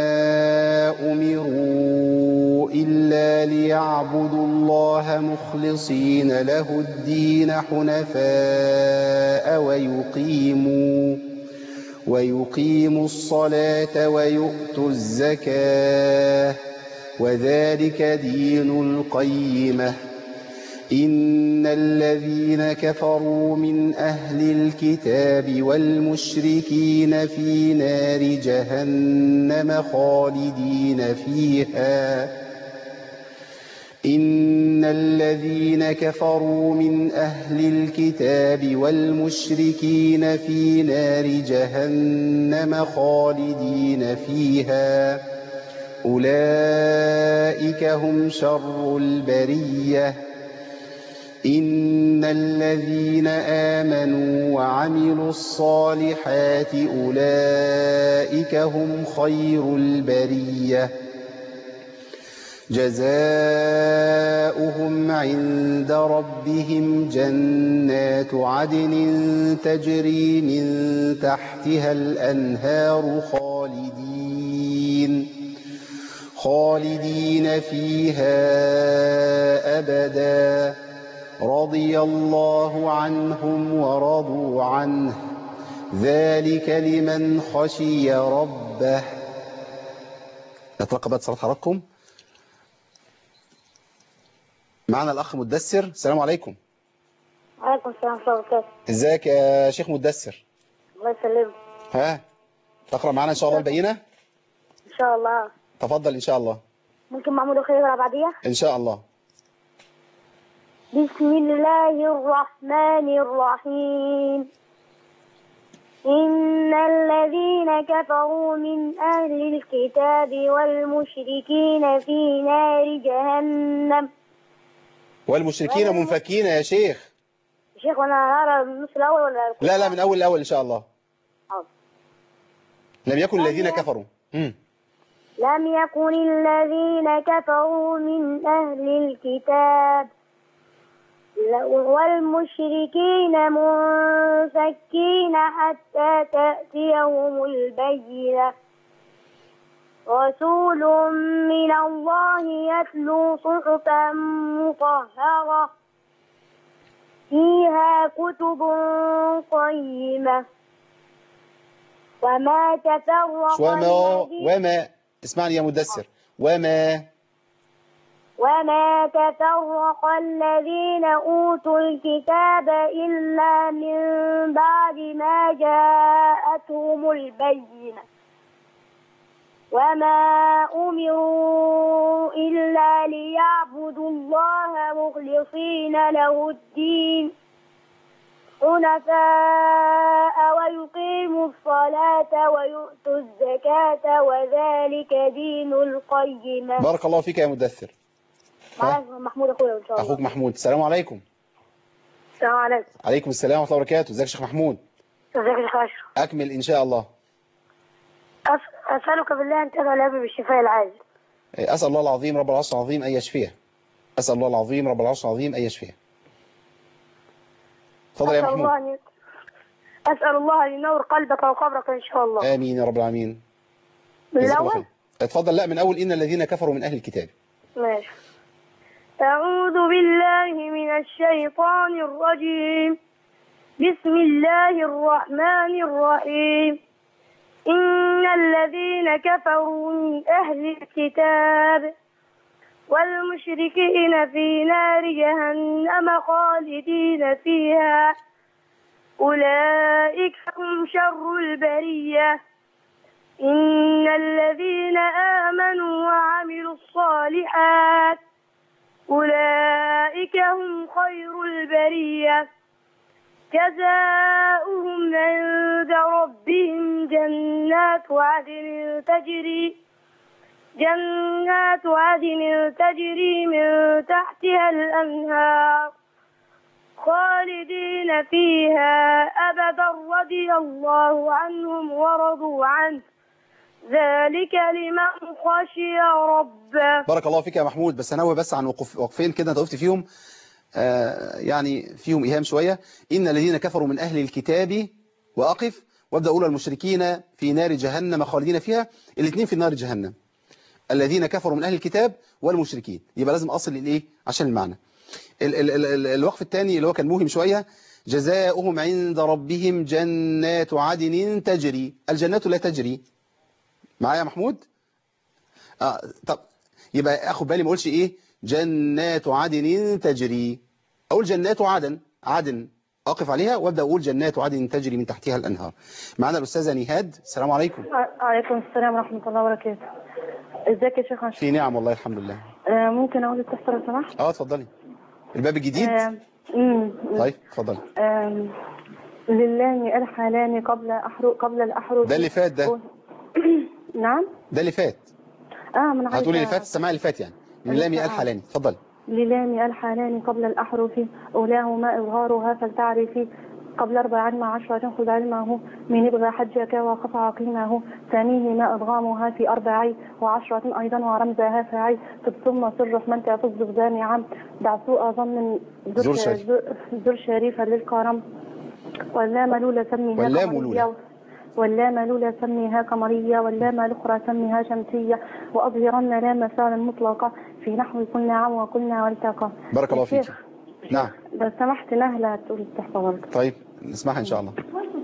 Speaker 1: أمروا إلا ليعبدوا الله مخلصين له الدين حنفاء ويقيموا ويقيموا الصلاة ويؤتوا الزكاة وذلك دين القيمة إن الذين كفروا من أهل الكتاب والمشركين في نار جهنم خالدين فيها إن الذين كفروا من أهل الكتاب والمشركين في نار جهنم خالدين فيها أولئك هم شر البرية إن الذين آمنوا وعملوا الصالحات أولئك هم خير البرية جزاؤهم عند ربهم جنات عدن تجري من تحتها الأنهار خالدين خالدين فيها أبدا رضي الله عنهم ورضوا عنه ذلك لمن خشي ربه نتلقى بقى اتصالات حضراتكم معنا الأخ مدثر السلام عليكم
Speaker 4: عليكم السلام ورحمة الله وبركاته
Speaker 1: ازيك يا شيخ مدثر
Speaker 4: الله يسلمك
Speaker 1: ها تقرأ معنا إن شاء الله البينة
Speaker 4: إن شاء الله
Speaker 1: تفضل إن شاء الله
Speaker 4: ممكن محمود أخي يقرأ بعديها
Speaker 1: إن شاء الله
Speaker 4: بسم الله الرحمن الرحيم إن الذين كفروا من أهل الكتاب والمشركين في نار جهنم
Speaker 1: والمشركين منفكين يا شيخ
Speaker 4: شيخ وأنا هقرأ النص الأول ولا
Speaker 1: لا لا من أول الأول إن شاء الله
Speaker 4: حاضر.
Speaker 1: لم يكن
Speaker 4: لم
Speaker 1: الذين
Speaker 4: يكن.
Speaker 1: كفروا مم.
Speaker 4: لم يكن الذين كفروا من أهل الكتاب والمشركين منفكين حتى تأتيهم البينة رسول من الله يتلو صحفا مطهرة فيها كتب قيمة وما تفرق
Speaker 1: وما
Speaker 4: الذين-
Speaker 1: وما اسمعني يا مدثر وما
Speaker 4: وما تفرق الذين أوتوا الكتاب إلا من بعد ما جاءتهم البينة وما أمروا إلا ليعبدوا الله مخلصين له الدين حنفاء ويقيموا الصلاة ويؤتوا الزكاة وذلك دين القيمة
Speaker 1: بارك الله فيك يا مدثر
Speaker 4: معاك محمود أخويا إن شاء الله
Speaker 1: أخوك محمود السلام عليكم
Speaker 4: السلام عليكم
Speaker 1: عليكم السلام ورحمة الله وبركاته ازيك يا شيخ محمود
Speaker 4: ازيك يا شيخ أشرف
Speaker 1: أكمل إن شاء الله
Speaker 4: أس- أسألك بالله أن تدعو لأبي بالشفاء العاجل
Speaker 1: أسأل الله العظيم رب العرش العظيم أن يشفيه أسأل الله العظيم رب العرش العظيم أن يشفيه تفضل يا
Speaker 4: أسأل
Speaker 1: محمود
Speaker 4: الله أن أسأل الله أن ينور قلبك وقبرك إن شاء الله
Speaker 1: آمين يا رب العالمين
Speaker 4: من
Speaker 1: جزاك الله
Speaker 4: الأول
Speaker 1: خير. اتفضل لا من أول إن الذين كفروا من أهل الكتاب
Speaker 4: ماشي أعوذ بالله من الشيطان الرجيم بسم الله الرحمن الرحيم إن الذين كفروا من أهل الكتاب والمشركين في نار جهنم خالدين فيها أولئك هم شر البرية إن الذين آمنوا وعملوا الصالحات أولئك هم خير البرية جزاؤهم عند ربهم جنات عدن تجري جنات عدن تجري من تحتها الأنهار خالدين فيها أبدا رضي الله عنهم ورضوا عنه ذلك لمن خشي ربه
Speaker 1: بارك الله فيك يا محمود بس هنوه بس عن وقف وقفين كده انت وقفت فيهم آه يعني فيهم إيهام شوية إن الذين كفروا من أهل الكتاب وأقف وابدأ أقول المشركين في نار جهنم خالدين فيها الاثنين في نار جهنم الذين كفروا من أهل الكتاب والمشركين يبقى لازم أصل للإيه عشان المعنى ال ال ال ال الوقف الثاني اللي هو كان موهم شوية جزاؤهم عند ربهم جنات عدن تجري الجنات لا تجري معايا يا محمود آه طب يبقى اخد بالي ما اقولش ايه جنات عدن تجري اقول جنات عدن عدن اقف عليها وابدا اقول جنات عدن تجري من تحتها الانهار معانا الاستاذه نهاد السلام عليكم
Speaker 6: عليكم السلام ورحمة الله وبركاته ازيك يا شيخ
Speaker 1: في نعم والله الحمد لله
Speaker 6: آه ممكن اقول التحفة لو سمحت
Speaker 1: اه اتفضلي الباب الجديد
Speaker 6: آه مم.
Speaker 1: طيب اتفضلي
Speaker 6: آه لله الحلال قبل أحرق قبل الأحرق
Speaker 1: ده اللي فات ده
Speaker 6: نعم
Speaker 1: ده اللي فات
Speaker 6: اه من
Speaker 1: هتقولي اللي فات السماع اللي فات يعني من لامي
Speaker 6: آه.
Speaker 1: الحلاني اتفضلي
Speaker 6: للام الحلال قبل الأحرف أولاهما إظهارها فلتعرفي قبل أربع مع عشرة خذ علمه من ابغى حجك وخف عقيمه ثانيهما إضغامها في أربع وعشرة أيضا ورمزها فاعل ثم صرح من تفز جامعا دع سوء ظن
Speaker 1: ذو الشريف.
Speaker 6: ذو الشريف للكرم واللام لولا سميها
Speaker 1: واللام
Speaker 6: قمرية
Speaker 1: لولا.
Speaker 6: واللام لولا سميها قمرية واللام الأخرى سميها شمسية وأظهرن لام فعلا مطلقة في نحو كنا عم وكنا والتقى
Speaker 1: بارك الله
Speaker 6: يا
Speaker 1: فيك
Speaker 6: شيخ،
Speaker 1: نعم
Speaker 6: لو سمحت نهلة تقول التحفة برضه
Speaker 1: طيب نسمعها ان شاء الله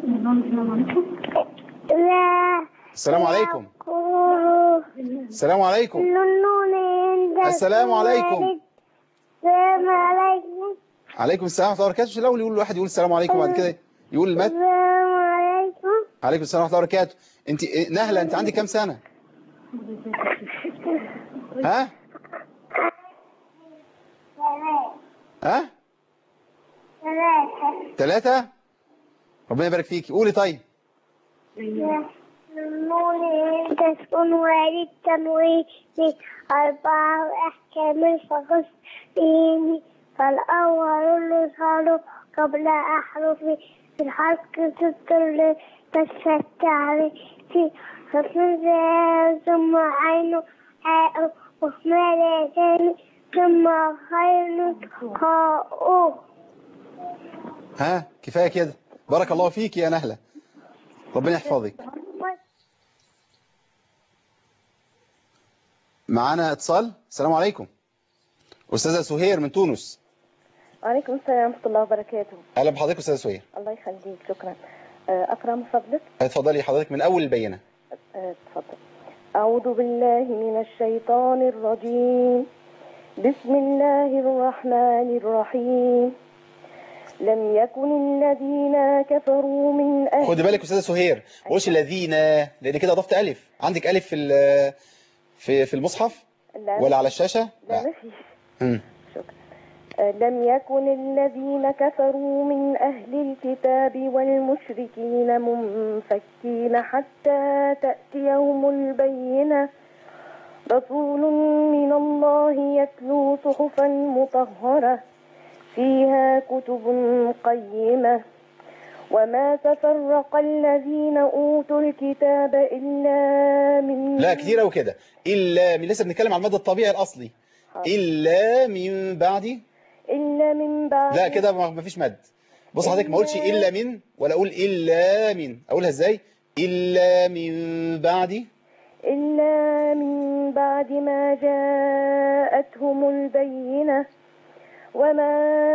Speaker 4: لا
Speaker 1: السلام عليكم
Speaker 4: يقول
Speaker 1: السلام عليكم
Speaker 4: نون عند
Speaker 1: السلام عليكم.
Speaker 4: السلام عليكم
Speaker 1: عليكم السلام ورحمه الله وبركاته مش الاول يقول الواحد يقول السلام عليكم وبعد كده يقول المد
Speaker 4: السلام عليكم
Speaker 1: عليكم السلام ورحمه الله وبركاته انت إيه، نهله انت عندك كام سنه ها ها
Speaker 4: ثلاثة
Speaker 1: ثلاثة ربنا يبارك فيك قولي طيب
Speaker 4: نون تسكن وعيد التنوين أربعة أحكام الفقس فيه فالأول الإظهار قبل أحرف في الحرف ستر لتشفى التعريف في حسن زي ثم عين حاء واسمها ثاني ثم خير قاء
Speaker 1: ها كفاية كده بارك الله فيك يا نهلة ربنا يحفظك معانا اتصال السلام عليكم أستاذة سهير من تونس
Speaker 6: وعليكم السلام ورحمة الله وبركاته
Speaker 1: أهلا بحضرتك أستاذة سهير
Speaker 6: الله يخليك شكرا آه، أقرأ من فضلك
Speaker 1: اتفضلي حضرتك من أول البينة
Speaker 6: آه، تفضل أعوذ بالله من الشيطان الرجيم بسم الله الرحمن الرحيم لم يكن الذين كفروا من أهل
Speaker 1: خدي بالك أستاذة سهير ما قولش الذين لأن كده أضفت ألف عندك ألف في ال- في في المصحف
Speaker 6: لا
Speaker 1: ولا على الشاشة
Speaker 6: لا ما فيش
Speaker 1: مم.
Speaker 6: شكرا آه، لم يكن الذين كفروا من أهل الكتاب والمشركين منفكين حتى تأتيهم البينة رسول من الله يتلو صحفا مطهرة فيها كتب قيمة وما تفرق الذين أوتوا الكتاب إلا من
Speaker 1: لا كتير أوي كده إلا من لسه بنتكلم على المدى الطبيعي الأصلي إلا من بعد
Speaker 6: إلا من بعد
Speaker 1: لا كده ما ما فيش مد بص حضرتك ما اقولش الا من ولا اقول الا من اقولها ازاي الا من بعد
Speaker 6: إلا من بعد ما جاءتهم البينة وما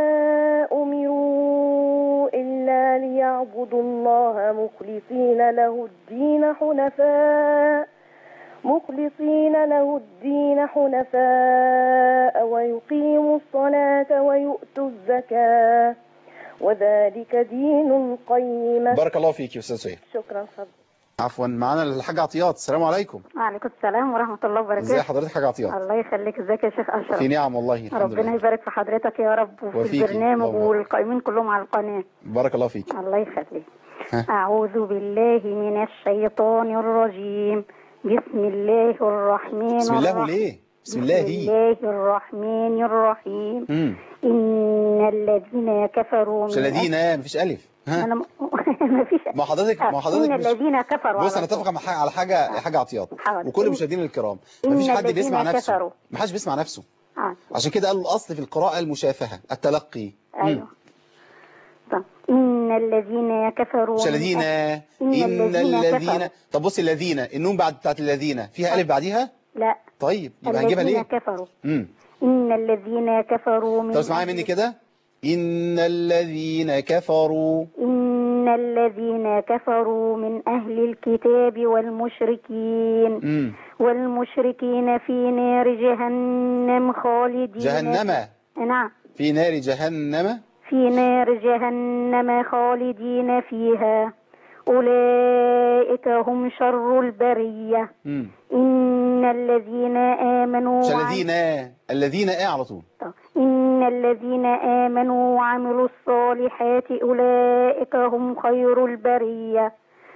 Speaker 6: أمروا إلا ليعبدوا الله مخلصين له الدين حنفاء مخلصين له الدين حنفاء ويقيموا الصلاة ويؤتوا الزكاة وذلك دين القيمة
Speaker 1: بارك الله فيك يا استاذ سهير
Speaker 6: شكرا فضل
Speaker 1: عفوا معانا الحاج عطيات السلام عليكم
Speaker 7: وعليكم السلام ورحمة الله
Speaker 1: ازي
Speaker 7: وبركاته
Speaker 1: حضرتك حاج عطيات
Speaker 7: الله يخليك ازيك يا شيخ أشرف
Speaker 1: في نعم والله الحمد
Speaker 7: ربنا
Speaker 1: لله
Speaker 7: يبارك في حضرتك يا رب وفي
Speaker 1: وفيكي.
Speaker 7: البرنامج
Speaker 1: اللهم.
Speaker 7: والقائمين كلهم على القناة
Speaker 1: بارك الله فيك
Speaker 7: الله يخليك
Speaker 1: ها.
Speaker 7: أعوذ بالله من الشيطان الرجيم بسم الله الرحمن
Speaker 1: بسم الله
Speaker 7: الرحيم
Speaker 1: ليه بسم الله
Speaker 7: بسم الله الرحمن الرحيم
Speaker 1: امم
Speaker 7: إن الذين كفروا
Speaker 1: مش
Speaker 7: من
Speaker 1: الذين مفيش الف ها
Speaker 7: أنا ما فيش
Speaker 1: ما حضرتك ما حضرتك
Speaker 7: إن
Speaker 1: مش
Speaker 7: الذين كفروا
Speaker 1: بص
Speaker 7: على
Speaker 1: انا اتفق مع حاجه على حاجه حاجه عطيات
Speaker 7: حاضر.
Speaker 1: وكل
Speaker 7: إن-
Speaker 1: المشاهدين الكرام
Speaker 7: إن
Speaker 1: مفيش حد
Speaker 7: الذين
Speaker 1: بيسمع نفسه
Speaker 7: كفروا.
Speaker 1: ما حدش بيسمع نفسه
Speaker 7: آه.
Speaker 1: عشان كده قال الاصل في القراءه المشافهه التلقي
Speaker 7: أيوه
Speaker 1: مم.
Speaker 7: طب إن الذين كفروا
Speaker 1: مش
Speaker 7: من
Speaker 1: الذين
Speaker 7: أهل-
Speaker 1: ان
Speaker 7: الذين
Speaker 1: الذين
Speaker 7: كفروا.
Speaker 1: طب بص الذين النون بعد بتاعت الذين فيها الف بعديها
Speaker 7: لا
Speaker 1: طيب يبقى هنجيبها
Speaker 7: الذين
Speaker 1: ليه
Speaker 7: كفروا
Speaker 1: امم
Speaker 7: إن الذين كفروا من
Speaker 1: طب اسمعي
Speaker 7: أهل-
Speaker 1: مني كده ان الذين كفروا
Speaker 7: إن الذين كفروا من أهل الكتاب والمشركين
Speaker 1: امم
Speaker 7: والمشركين في نار جهنم خالدين
Speaker 1: جهنم
Speaker 7: نعم
Speaker 1: في نار جهنم
Speaker 7: في نار جهنم خالدين فيها أولئك هم شر البرية
Speaker 1: امم
Speaker 7: إن الذين آمنوا
Speaker 1: مش
Speaker 7: وعملوا-
Speaker 1: الذين الذين ايه على طول
Speaker 7: إن الذين آمنوا وعملوا الصالحات أولئك هم خير البرية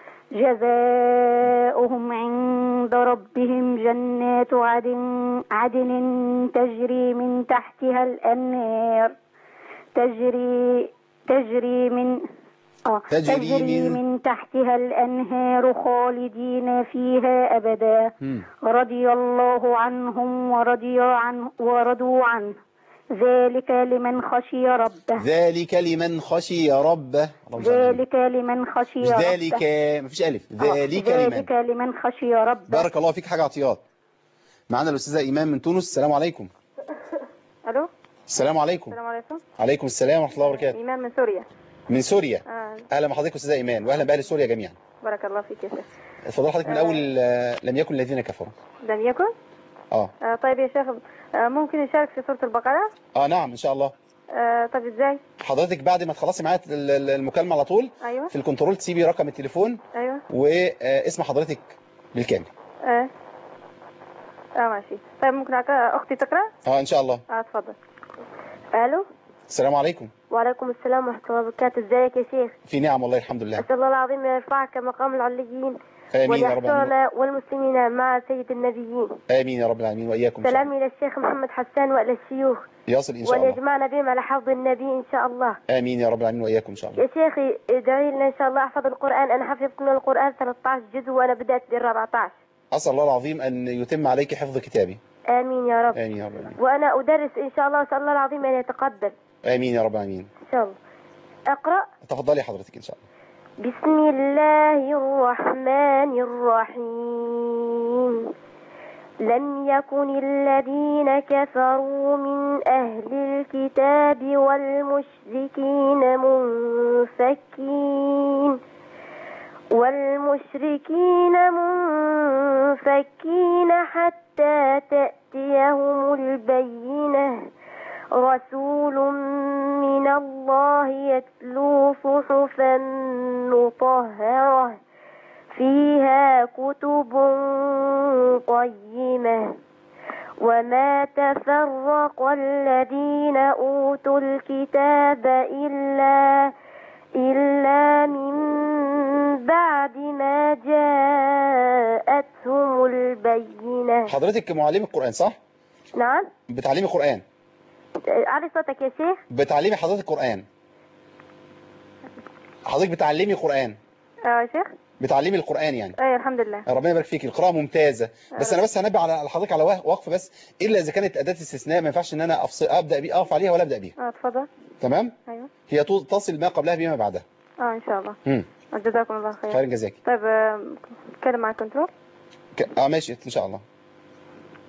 Speaker 7: جزاؤهم عند ربهم جنات عدن, عدن تجري من تحتها الأنهار تجري تجري من آه
Speaker 1: تجري من-
Speaker 7: من تحتها الأنهار خالدين فيها أبدا
Speaker 1: مم.
Speaker 7: رضي الله عنهم ورضي عنه ورضوا عنه ذلك لمن خشي ربه
Speaker 1: ذلك لمن خشي ربه اللهم صل على النبي.
Speaker 7: ذلك لمن خشي
Speaker 1: مش
Speaker 7: ربه
Speaker 1: ذلك مفيش ألف
Speaker 7: آه،
Speaker 1: ذلك لمن
Speaker 7: ذلك لمن خشي ربه
Speaker 1: بارك الله فيك حاجة عطيات معانا الأستاذة إيمان من تونس السلام عليكم
Speaker 4: الو
Speaker 1: السلام عليكم
Speaker 4: السلام عليكم
Speaker 1: عليكم السلام ورحمة الله وبركاته
Speaker 4: ايمان من سوريا
Speaker 1: من سوريا
Speaker 4: آه.
Speaker 1: أهلا بحضرتك أستاذة إيمان وأهلا بأهل سوريا جميعا
Speaker 4: بارك الله فيك يا شيخ
Speaker 1: اتفضل حضرتك من
Speaker 4: آه.
Speaker 1: أول آه، لم يكن الذين كفروا
Speaker 4: لم يكن
Speaker 1: آه
Speaker 4: آه طيب يا شيخ آه ممكن نشارك في سورة البقرة
Speaker 1: آه نعم إن شاء الله
Speaker 4: آه طيب ازاي
Speaker 1: حضرتك بعد ما تخلصي معايا ال- ال- المكالمة على طول
Speaker 4: ايوه
Speaker 1: في الكنترول تسيبي رقم التليفون
Speaker 4: ايوه
Speaker 1: واسم حضرتك بالكامل
Speaker 4: اه اه ماشي طيب ممكن أك- اختي تقرا
Speaker 1: اه ان شاء الله
Speaker 4: اه تفضل الو
Speaker 1: السلام عليكم
Speaker 4: وعليكم السلام ورحمة الله وبركاته ازيك يا شيخ
Speaker 1: في نعم والله الحمد لله
Speaker 4: أسأل الله العظيم أن يرفعك مقام العليين
Speaker 1: امين يا رب العالمين
Speaker 4: ويحشرنا والمسلمين مع سيد النبيين
Speaker 1: امين يا رب العالمين واياكم إن شاء
Speaker 4: سلام إلى الشيخ محمد حسان وإلى الشيوخ
Speaker 1: الله. يصل ان شاء
Speaker 4: وأن
Speaker 1: الله
Speaker 4: يجمعنا بهم على حوض النبي إن شاء الله
Speaker 1: امين يا رب العالمين واياكم ان شاء الله
Speaker 4: يا شيخي ادعي لنا إن شاء الله أحفظ القرآن أنا حفظت من القرآن 13 جزء وأنا بدأت بال 14
Speaker 1: اسال الله العظيم ان يتم عليك حفظ كتابي
Speaker 4: آمين يا رب
Speaker 1: امين يا رب العالمين
Speaker 4: وأنا أدرس إن شاء الله وأسأل الله العظيم أن يتقبل
Speaker 1: امين يا رب العالمين
Speaker 4: إن شاء الله أقرأ
Speaker 1: تفضلي حضرتك ان شاء الله
Speaker 4: بسم الله الرحمن الرحيم لم يكن الذين كفروا من أهل الكتاب والمشركين منفكين والمشركين منفكين حتى تأتيهم البينة رسول من الله يتلو صحفا مطهرة فيها كتب قيمة وما تفرق الذين أوتوا الكتاب إلا إلا من بعد ما جاءتهم البينة
Speaker 1: حضرتك معلمة قرآن صح
Speaker 4: نعم
Speaker 1: بتعلمي قرآن
Speaker 4: علي صوتك يا شيخ
Speaker 1: بتعلمي حضرتك قرآن حضرتك بتعلمي قرآن
Speaker 4: اه يا شيخ
Speaker 1: بتعلمي القرآن يعني
Speaker 4: ايوه الحمد لله
Speaker 1: ربنا يبارك فيك القراءة ممتازة بس انا بس هنبه على على حضرتك على وقف بس الا اذا كانت اداة استثناء ما ينفعش ان انا افصل ابدا بيه اقف عليها ولا ابدا بيها
Speaker 4: اه اتفضل
Speaker 1: تمام
Speaker 4: ايوه
Speaker 1: هي تو- تصل ما قبلها بما بعدها
Speaker 4: اه ان شاء الله
Speaker 1: امم
Speaker 4: جزاكم الله خير
Speaker 1: خير جزاك
Speaker 4: طيب آه، نتكلم مع الكنترول
Speaker 1: ك... اه ماشي ان شاء الله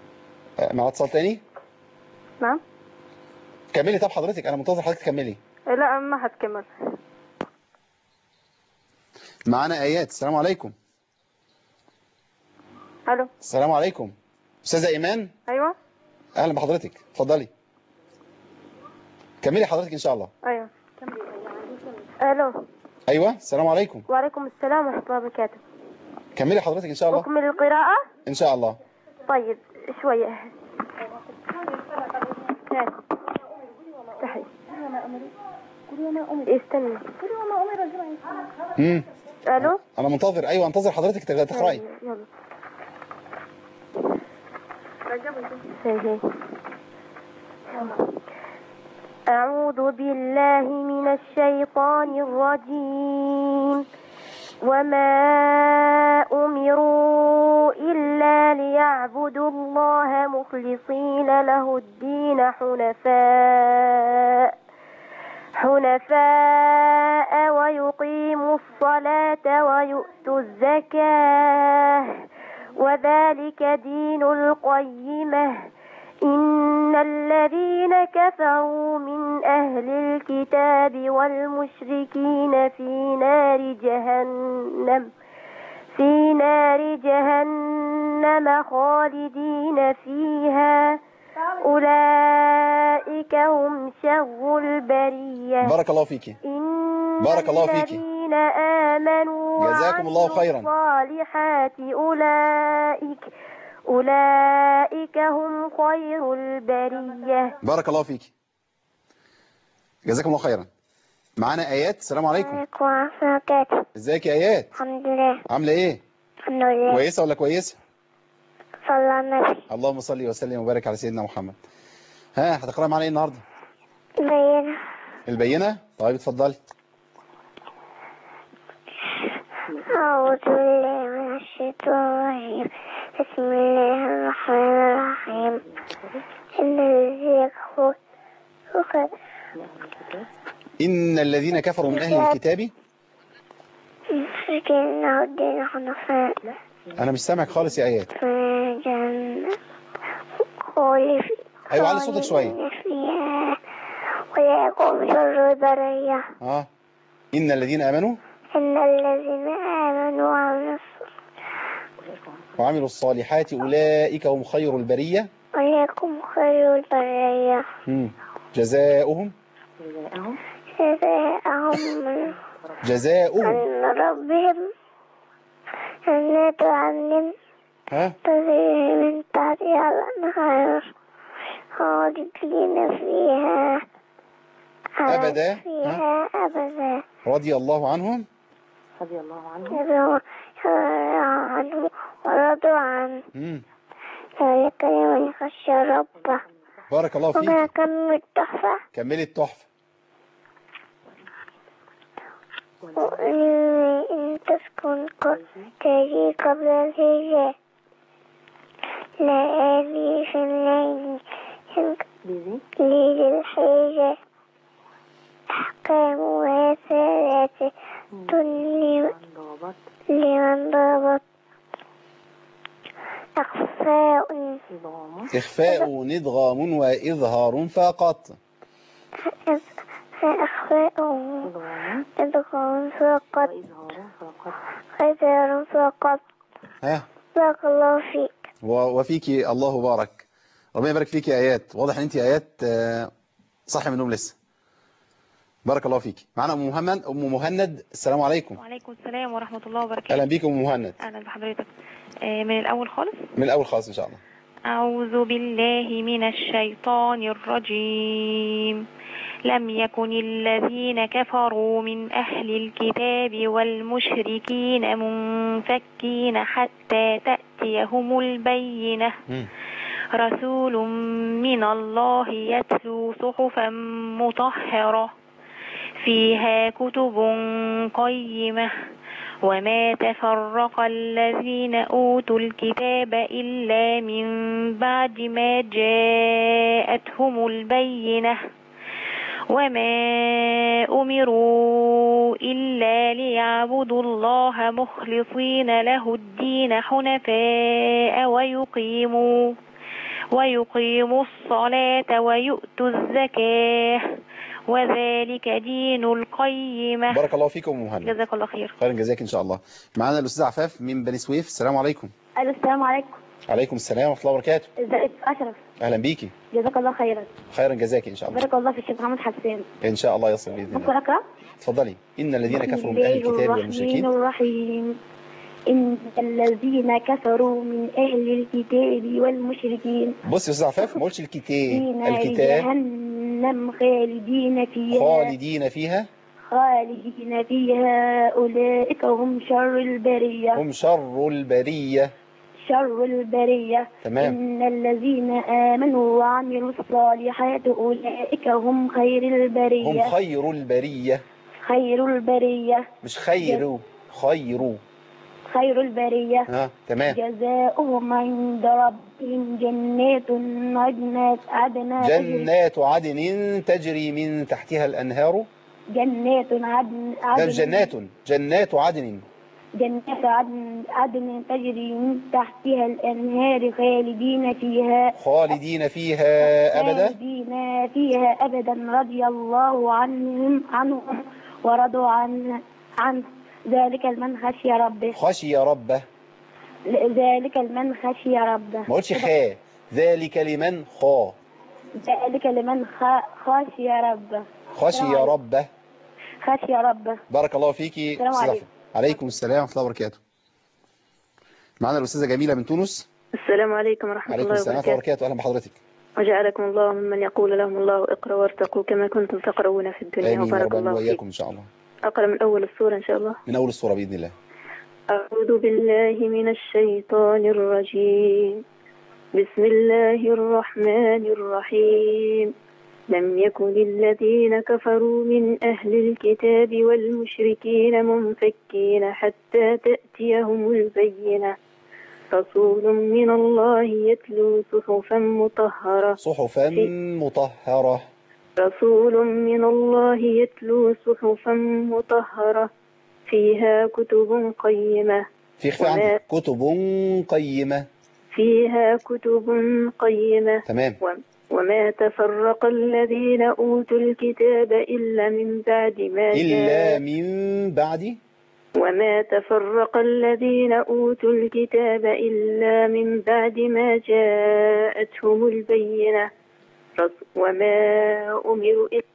Speaker 1: آه، مع اتصال تاني
Speaker 6: نعم
Speaker 1: كملي طب حضرتك انا منتظر حضرتك تكملي
Speaker 6: لا ما هتكمل
Speaker 1: معانا ايات السلام عليكم
Speaker 6: الو
Speaker 1: السلام عليكم استاذه ايمان
Speaker 6: ايوه
Speaker 1: اهلا بحضرتك اتفضلي كملي حضرتك ان شاء الله
Speaker 4: ايوه الو
Speaker 1: ايوه السلام عليكم
Speaker 4: وعليكم السلام ورحمه الله وبركاته
Speaker 1: كملي حضرتك ان شاء الله
Speaker 4: اكمل القراءه
Speaker 1: ان شاء الله
Speaker 4: طيب شويه استحي استني
Speaker 1: امم
Speaker 4: الو
Speaker 1: انا منتظر ايوه انتظر حضرتك تق- تقراي
Speaker 4: يلا هي هي. أعوذ بالله من الشيطان الرجيم وما أمروا إلا ليعبدوا الله مخلصين له الدين حنفاء حنفاء ويقيموا الصلاة ويؤتوا الزكاة وذلك دين القيمة إن الذين كفروا من أهل الكتاب والمشركين في نار جهنم في نار جهنم خالدين فيها أولئك هم شر البرية
Speaker 1: بارك الله فيكي
Speaker 4: إن
Speaker 1: بارك الله فيكي.
Speaker 4: الذين آمنوا
Speaker 1: جزاكم الله
Speaker 4: وعملوا
Speaker 1: خيرا.
Speaker 4: الصالحات أولئك أولئك هم خير البرية
Speaker 1: بارك الله فيكي جزاكم الله خيرا معانا ايات السلام عليكم
Speaker 4: عليكم ورحمة الله وبركاته
Speaker 1: ازيك يا ايات
Speaker 4: الحمد لله
Speaker 1: عامله ايه
Speaker 4: الحمد لله
Speaker 1: كويسه ولا كويسه
Speaker 4: صلى على النبي
Speaker 1: اللهم صل وسلم وبارك على سيدنا محمد ها هتقرأ معانا ايه النهارده
Speaker 4: بينا
Speaker 1: البينه طيب اتفضلي
Speaker 4: أعوذ بالله من الشيطان الرجيم بسم الله الرحمن الرحيم إن الذي يكفر
Speaker 1: ان الذين كفروا من اهل الكتاب
Speaker 4: مشركين له الدين حنفاء
Speaker 1: انا مش سامعك خالص يا ايات
Speaker 4: في جنة خالف
Speaker 1: ايوه علي صوتك شويه
Speaker 4: خالدين فيها ويقوم شر البرية
Speaker 1: اه ان الذين امنوا
Speaker 4: إن الذين آمنوا وعملوا
Speaker 1: وعملوا الصالحات اولئك هم خير البريه
Speaker 4: ويقوم خير البرية
Speaker 1: مم. جزاؤهم
Speaker 4: جزاءهم من
Speaker 1: جزاؤهم
Speaker 4: عند ربهم جنات عدن
Speaker 1: ها
Speaker 4: تجري من تحتها الأنهار خالدين فيها
Speaker 1: أبدا.
Speaker 4: فيها أبدا
Speaker 1: رضي الله عنهم
Speaker 4: رضوا عنه ورضوا عنه
Speaker 1: مم.
Speaker 4: ذلك لمن خشى ربه
Speaker 1: بارك الله
Speaker 4: وما
Speaker 1: فيك
Speaker 4: كان من التحفة
Speaker 1: كملي التحفه
Speaker 4: إن تسكن تجي قبل الهجرة لا آلي في الليل لذي الحجة أحكامها ثلاثة لمن ضربت أخفاء
Speaker 1: اخفاء ندغام واظهار فقط
Speaker 4: فأخفاء إدغام فقط غزار فقط
Speaker 1: ها
Speaker 4: بارك الله فيك
Speaker 1: و- وفيكي الله بارك ربنا يبارك فيكي يا ايات واضح ان انت ايات آه، صاحيه من النوم لسه بارك الله فيكي معانا ام مهند ام مهند السلام عليكم
Speaker 8: وعليكم السلام ورحمة الله وبركاته
Speaker 1: اهلا بيكم ام مهند
Speaker 8: أهلا بحضرتك آه، من الأول خالص
Speaker 1: من الاول خالص ان شاء الله
Speaker 8: أعوذ بالله من الشيطان الرجيم لم يكن الذين كفروا من أهل الكتاب والمشركين منفكين حتى تأتيهم البينة
Speaker 1: مم.
Speaker 8: رسول من الله يتلو صحفا مطهرة فيها كتب قيمة وما تفرق الذين أوتوا الكتاب إلا من بعد ما جاءتهم البينة وما أمروا إلا ليعبدوا الله مخلصين له الدين حنفاء ويقيموا ويقيموا الصلاة ويؤتوا الزكاة وذلك دين القيمة
Speaker 1: بارك الله فيكم أم مهند
Speaker 8: جزاك الله خير
Speaker 1: خيرا جزاك إن شاء الله معنا الأستاذ عفاف من بني سويف السلام عليكم
Speaker 7: الو السلام عليكم
Speaker 1: عليكم السلام ورحمة الله وبركاته
Speaker 7: ازيك اشرف
Speaker 1: أهلا بيكي
Speaker 7: جزاك الله خيرا
Speaker 1: خيرا جزاك إن شاء الله
Speaker 7: بارك الله في الشيخ محمد حسين
Speaker 1: إن شاء الله يصل بإذن الله
Speaker 7: ممكن اقرا
Speaker 1: اتفضلي إن الذين
Speaker 7: بسم
Speaker 1: كفروا من أهل
Speaker 7: الله
Speaker 1: الكتاب
Speaker 7: الرحمن
Speaker 1: والمشركين
Speaker 7: الرحيم إن الذين كفروا من أهل الكتاب والمشركين
Speaker 1: بص يا أستاذ عفاف ما قلتش
Speaker 7: في
Speaker 1: الكتاب
Speaker 7: نار
Speaker 1: الكتاب
Speaker 7: جهنم خالدين فيها
Speaker 1: خالدين فيها
Speaker 7: خالدين فيها أولئك هم شر البرية
Speaker 1: هم شر البرية
Speaker 7: شر البرية
Speaker 1: تمام
Speaker 7: إن الذين آمنوا وعملوا الصالحات أولئك هم خير البرية
Speaker 1: هم خير البرية
Speaker 7: خير البرية
Speaker 1: مش خير خير
Speaker 7: خير البرية
Speaker 1: ها تمام
Speaker 7: جزاؤهم عند ربهم جنات عدن عدن
Speaker 1: جنات عدن تجري من تحتها الأنهار
Speaker 7: جنات عدن
Speaker 1: ده
Speaker 7: عدن
Speaker 1: جنات جنات عدن
Speaker 7: جنات عدن عدن تجري من تحتها الأنهار خالدين فيها
Speaker 1: خالدين فيها أبدا
Speaker 7: خالدين فيها أبدا رضي الله عنهم عنهم ورضوا عن عنه ذلك لمن خشي ربه
Speaker 1: خشي ربه
Speaker 7: ذلك لمن خشي ربه
Speaker 1: ما قلتش خا ذلك لمن خا
Speaker 7: ذلك لمن خ- خشي ربه
Speaker 1: خشي ربه
Speaker 7: خشي ربه
Speaker 1: بارك الله فيكي
Speaker 7: السلام
Speaker 1: أستاذ
Speaker 7: عليكم.
Speaker 1: عفان. عليكم السلام ورحمة الله وبركاته معنا الأستاذة جميلة من تونس
Speaker 9: السلام عليكم ورحمة
Speaker 1: عليكم
Speaker 9: الله
Speaker 1: السلام ورحمة الله
Speaker 9: وبركاته
Speaker 1: وبركاته أهلا بحضرتك
Speaker 9: وجعلكم الله ممن يقول لهم الله اقرأ وارتقوا كما كنتم تقرؤون في الدنيا
Speaker 1: آمين يا
Speaker 9: وبارك
Speaker 1: رب
Speaker 9: الله فيكم
Speaker 1: وإياكم إن شاء الله
Speaker 9: أقرأ من أول السورة إن شاء الله
Speaker 1: من أول الصورة بإذن الله
Speaker 9: أعوذ بالله من الشيطان الرجيم بسم الله الرحمن الرحيم لم يكن الذين كفروا من أهل الكتاب والمشركين منفكين حتى تأتيهم البينة رسول من الله يتلو صحفا مطهرة
Speaker 1: صحفا مطهرة
Speaker 9: رسول من الله يتلو صحفا مطهرة فيها كتب قيمة
Speaker 1: في خفاء
Speaker 9: وما-
Speaker 1: عندك كتب قيمة
Speaker 9: فيها كتب قيمة
Speaker 1: تمام
Speaker 9: و- وما تفرق الذين أوتوا الكتاب إلا من بعد ما
Speaker 1: إلا
Speaker 9: جاء
Speaker 1: من بعد
Speaker 9: وما تفرق الذين أوتوا الكتاب إلا من بعد ما جاءتهم البينة رس- وما أمروا إلا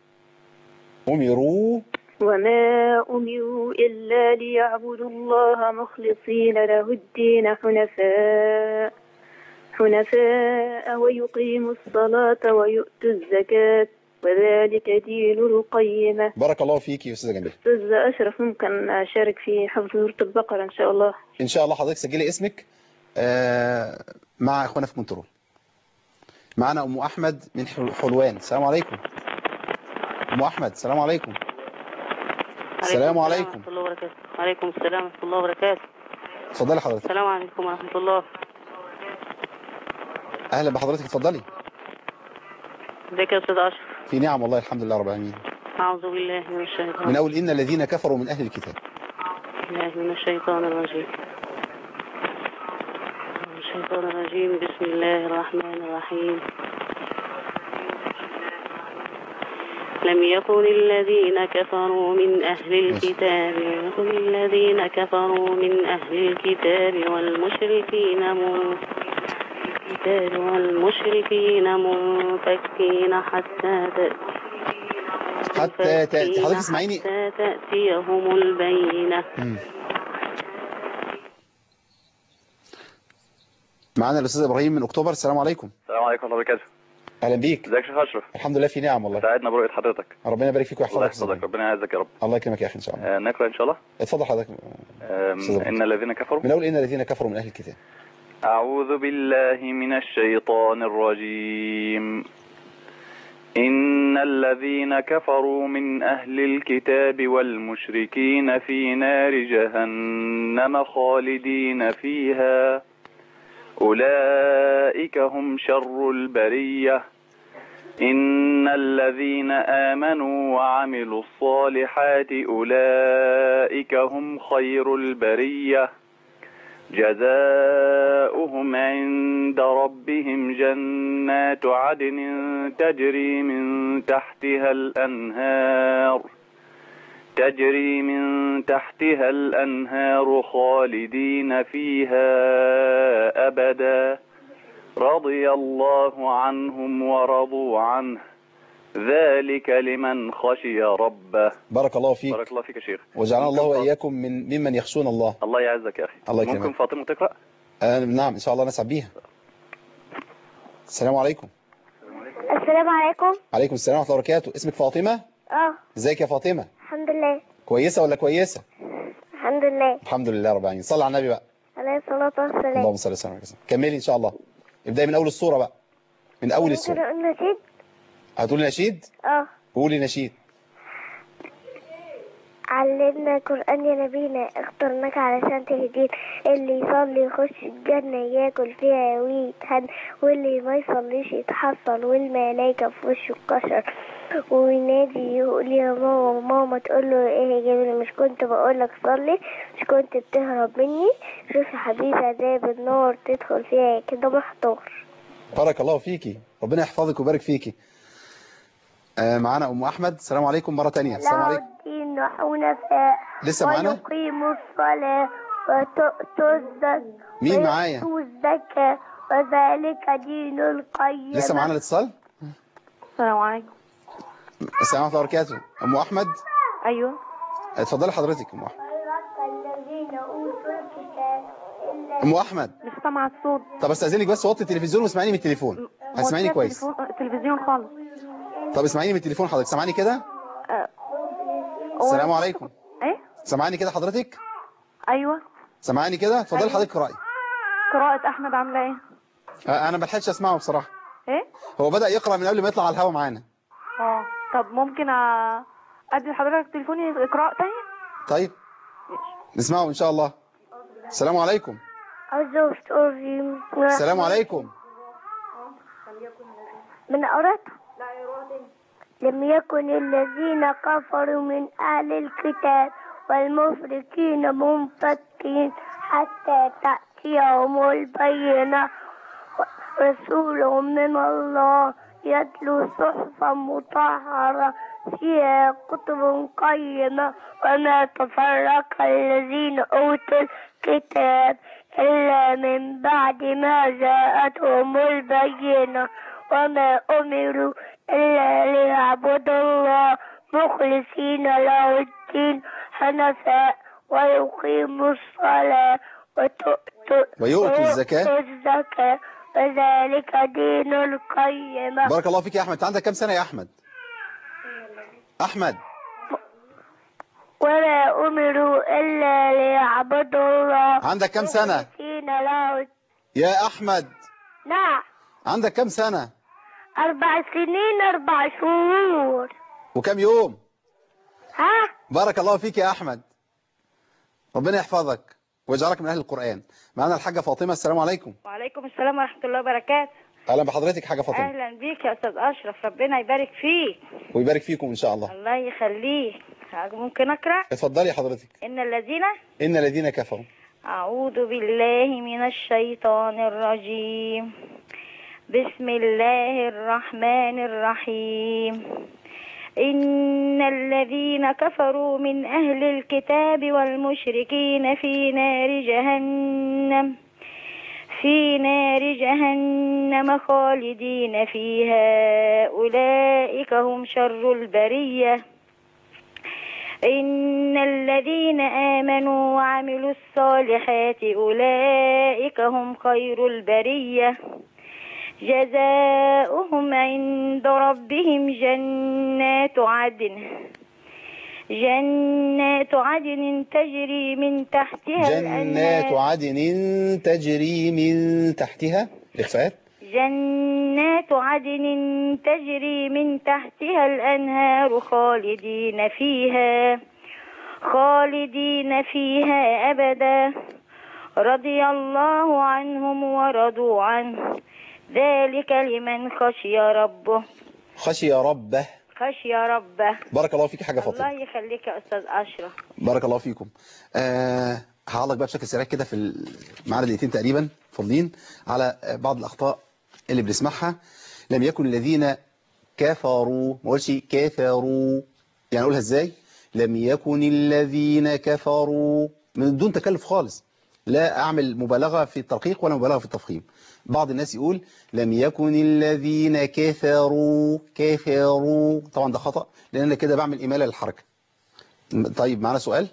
Speaker 1: أمروا
Speaker 9: وما أمروا إلا ليعبدوا الله مخلصين له الدين حنفاء حنفاء ويقيموا الصلاة ويؤتوا الزكاة وذلك دين القيمة
Speaker 1: بارك الله فيك يا أستاذة جميلة
Speaker 9: أستاذ أشرف ممكن أشارك في حفظ سورة البقرة إن شاء الله
Speaker 1: إن شاء الله حضرتك سجلي اسمك آه، مع إخوانا في كنترول معنا أم أحمد من حل- حلوان السلام عليكم أم أحمد السلام عليكم السلام عليكم
Speaker 10: ورحمة الله وبركاته وعليكم السلام ورحمة الله وبركاته
Speaker 1: اتفضلي حضرتك
Speaker 10: السلام عليكم ورحمة الله
Speaker 1: أهلا بحضرتك اتفضلي
Speaker 10: ازيك يا أستاذ أشرف
Speaker 1: في نعم والله الحمد لله رب العالمين
Speaker 10: أعوذ بالله من الشيطان
Speaker 1: من أول إن الذين كفروا من أهل الكتاب
Speaker 10: بالله من الشيطان الرجيم من الشيطان الرجيم بسم الله الرحمن الرحيم لم يكن الذين كفروا من أهل الكتاب لم يكن الذين كفروا من أهل الكتاب والمشركين من الكتاب والمشركين منفكين حتى تأتي
Speaker 1: حتى تأتي حضرتك اسمعيني
Speaker 10: حتى تأتيهم البينة
Speaker 1: مم. معنا الأستاذ إبراهيم من أكتوبر السلام عليكم
Speaker 11: السلام عليكم ورحمة الله وبركاته
Speaker 1: أهلا بيك
Speaker 11: ازيك يا شيخ اشرف
Speaker 1: الحمد لله في نعم والله
Speaker 11: سعدنا برؤية حضرتك
Speaker 1: ربنا يبارك فيك
Speaker 11: الله
Speaker 1: ويحفظك
Speaker 11: يحفظك ربنا يعزك يا رب
Speaker 1: الله يكرمك يا أخي إن شاء الله
Speaker 11: آه، نقرأ إن شاء الله
Speaker 1: اتفضل حضرتك
Speaker 11: آم،
Speaker 1: أستاذ إبراهيم.
Speaker 11: إن الذين كفروا
Speaker 1: من أول إن الذين كفروا من أهل الكتاب
Speaker 11: أعوذ بالله من الشيطان الرجيم إن الذين كفروا من أهل الكتاب والمشركين في نار جهنم خالدين فيها أولئك هم شر البرية إن الذين آمنوا وعملوا الصالحات أولئك هم خير البرية جزاؤهم عند ربهم جنات عدن تجري من تحتها الأنهار تجري من تحتها الأنهار خالدين فيها أبدا رضي الله عنهم ورضوا عنه ذلك لمن خشي ربه
Speaker 1: بارك الله فيك
Speaker 11: بارك الله فيك يا شيخ
Speaker 1: وجعلنا الله وإياكم من ممن يخشون الله
Speaker 11: الله يعزك يا أخي
Speaker 1: الله
Speaker 11: ممكن
Speaker 1: يكرمك.
Speaker 11: فاطمة تقرأ
Speaker 1: آه نعم إن شاء الله نسعد بيها السلام عليكم
Speaker 7: السلام عليكم
Speaker 1: عليكم السلام ورحمة الله وبركاته اسمك فاطمة
Speaker 7: اه
Speaker 1: ازيك يا فاطمة
Speaker 7: الحمد لله
Speaker 1: كويسة ولا كويسة
Speaker 7: الحمد لله
Speaker 1: الحمد لله رب العالمين صلى على النبي بقى
Speaker 7: عليه الصلاة والسلام
Speaker 1: اللهم صل وسلم على سيدنا كملي ان شاء الله ابداي من اول الصورة بقى من اول
Speaker 7: ممكن
Speaker 1: الصورة
Speaker 7: اقول نشيد
Speaker 1: هتقولي نشيد
Speaker 7: اه
Speaker 1: قولي نشيد
Speaker 7: علمنا القرآن يا نبينا اخترناك علشان تهدينا اللي يصلي يخش الجنة ياكل فيها ويتهن واللي ما يصليش يتحصل والملايكة في وشه الكشر وينادي يقول يا ماما ماما تقول له ايه يا جميل مش كنت بقول لك صلي مش كنت بتهرب مني شوف يا حبيبي عذاب النار تدخل فيها كده محتار
Speaker 1: بارك الله فيكي ربنا يحفظك ويبارك فيكي آه معانا ام احمد السلام عليكم مرة تانية السلام
Speaker 7: لا
Speaker 1: عليكم
Speaker 7: الدين حنفاء
Speaker 1: لسه معانا
Speaker 7: ويقيموا الصلاة وتؤتوا الزكاة
Speaker 1: مين معايا؟
Speaker 7: ويؤتوا الزكاة وذلك دين القيم
Speaker 1: لسه معانا الاتصال
Speaker 8: السلام عليكم
Speaker 1: السلام ورحمة الله وبركاته ام احمد
Speaker 8: ايوه
Speaker 1: اتفضلي حضرتك ام احمد
Speaker 7: الذين أوتوا الكتاب إلا
Speaker 1: ام احمد
Speaker 8: مش سامعه الصوت
Speaker 1: طب استاذنك بس وطي التلفزيون واسمعيني من التليفون هتسمعيني
Speaker 8: موطية
Speaker 1: كويس
Speaker 8: التليفون- التلفزيون خالص
Speaker 1: طب اسمعيني من التليفون حضرتك سامعاني كده
Speaker 8: آه،
Speaker 1: السلام عليكم
Speaker 8: ايه
Speaker 1: سامعاني كده حضرتك
Speaker 8: ايوه
Speaker 1: سامعاني كده اتفضلي
Speaker 8: أيوة.
Speaker 1: حضرتك قرأي
Speaker 8: قراءة احمد عامله ايه
Speaker 1: آه، انا ما لحقتش اسمعه بصراحة
Speaker 8: ايه
Speaker 1: هو بدأ يقرأ من قبل ما يطلع على الهوا معانا
Speaker 8: اه طب ممكن أ- ادي لحضرتك تليفوني قراءة تاني
Speaker 1: طيب نسمعه ان شاء الله السلام عليكم
Speaker 7: عزوز تقولي
Speaker 1: السلام عليكم
Speaker 7: من أردت لم يكن الذين كفروا من أهل الكتاب والمشركين منفكين حتى تأتيهم البينة رسول من الله يتلو صحفا مطهرة فيها كتب قيمة وما تفرق الذين أوتوا الكتاب إلا من بعد ما جاءتهم البينة وما أمروا إلا ليعبدوا الله مخلصين له الدين حنفاء ويقيموا الصلاة وتؤتوا
Speaker 1: ويؤتوا الزكاة.
Speaker 7: ويؤتوا الزكاة وذلك دين القيمة
Speaker 1: بارك الله فيك يا احمد انت عندك كام سنة يا احمد احمد
Speaker 7: وما أمروا إلا ليعبدوا الله
Speaker 1: عندك كام سنة
Speaker 7: مخلصين له
Speaker 1: يا احمد
Speaker 7: نعم
Speaker 1: عندك كام سنة
Speaker 7: أربع سنين أربع شهور
Speaker 1: وكام يوم
Speaker 7: ها
Speaker 1: بارك الله فيك يا احمد ربنا يحفظك ويجعلك من اهل القرآن معنا الحاجة فاطمة السلام عليكم
Speaker 8: وعليكم السلام ورحمة الله وبركاته
Speaker 1: اهلا بحضرتك حاجة فاطمة
Speaker 8: اهلا بيك يا استاذ اشرف ربنا يبارك فيك
Speaker 1: ويبارك فيكم ان شاء الله
Speaker 8: الله يخليك ممكن اقرا
Speaker 1: اتفضلي حضرتك
Speaker 8: ان الذين
Speaker 1: ان الذين كفروا
Speaker 8: أعوذ بالله من الشيطان الرجيم بسم الله الرحمن الرحيم إن الذين كفروا من أهل الكتاب والمشركين في نار جهنم في نار جهنم خالدين فيها أولئك هم شر البرية إن الذين آمنوا وعملوا الصالحات أولئك هم خير البرية جزاؤهم عند ربهم جنات عدن جنات عدن تجري من تحتها
Speaker 1: جنات
Speaker 8: الأنهار
Speaker 1: عدن تجري من تحتها الإخفاءات
Speaker 8: جنات عدن تجري من تحتها الأنهار خالدين فيها خالدين فيها أبدا رضي الله عنهم ورضوا عنه ذلك لمن خشي ربه
Speaker 1: خشي ربه
Speaker 8: خشي ربه
Speaker 1: بارك الله فيك حاجة فاطمة
Speaker 8: الله يخليك يا أستاذ أشرف
Speaker 1: بارك الله فيكم آه هعلق بقى بشكل سريع كده في ال- معانا دقيقتين تقريبا فاضلين على بعض الأخطاء اللي بنسمعها لم يكن الذين كفروا ما اقولش كفروا يعني اقولها ازاي لم يكن الذين كفروا من دون تكلف خالص لا اعمل مبالغه في الترقيق ولا مبالغه في التفخيم بعض الناس يقول لم يكن الذين كفروا كفروا طبعا ده خطأ لان انا كده بعمل اماله للحركه طيب معانا سؤال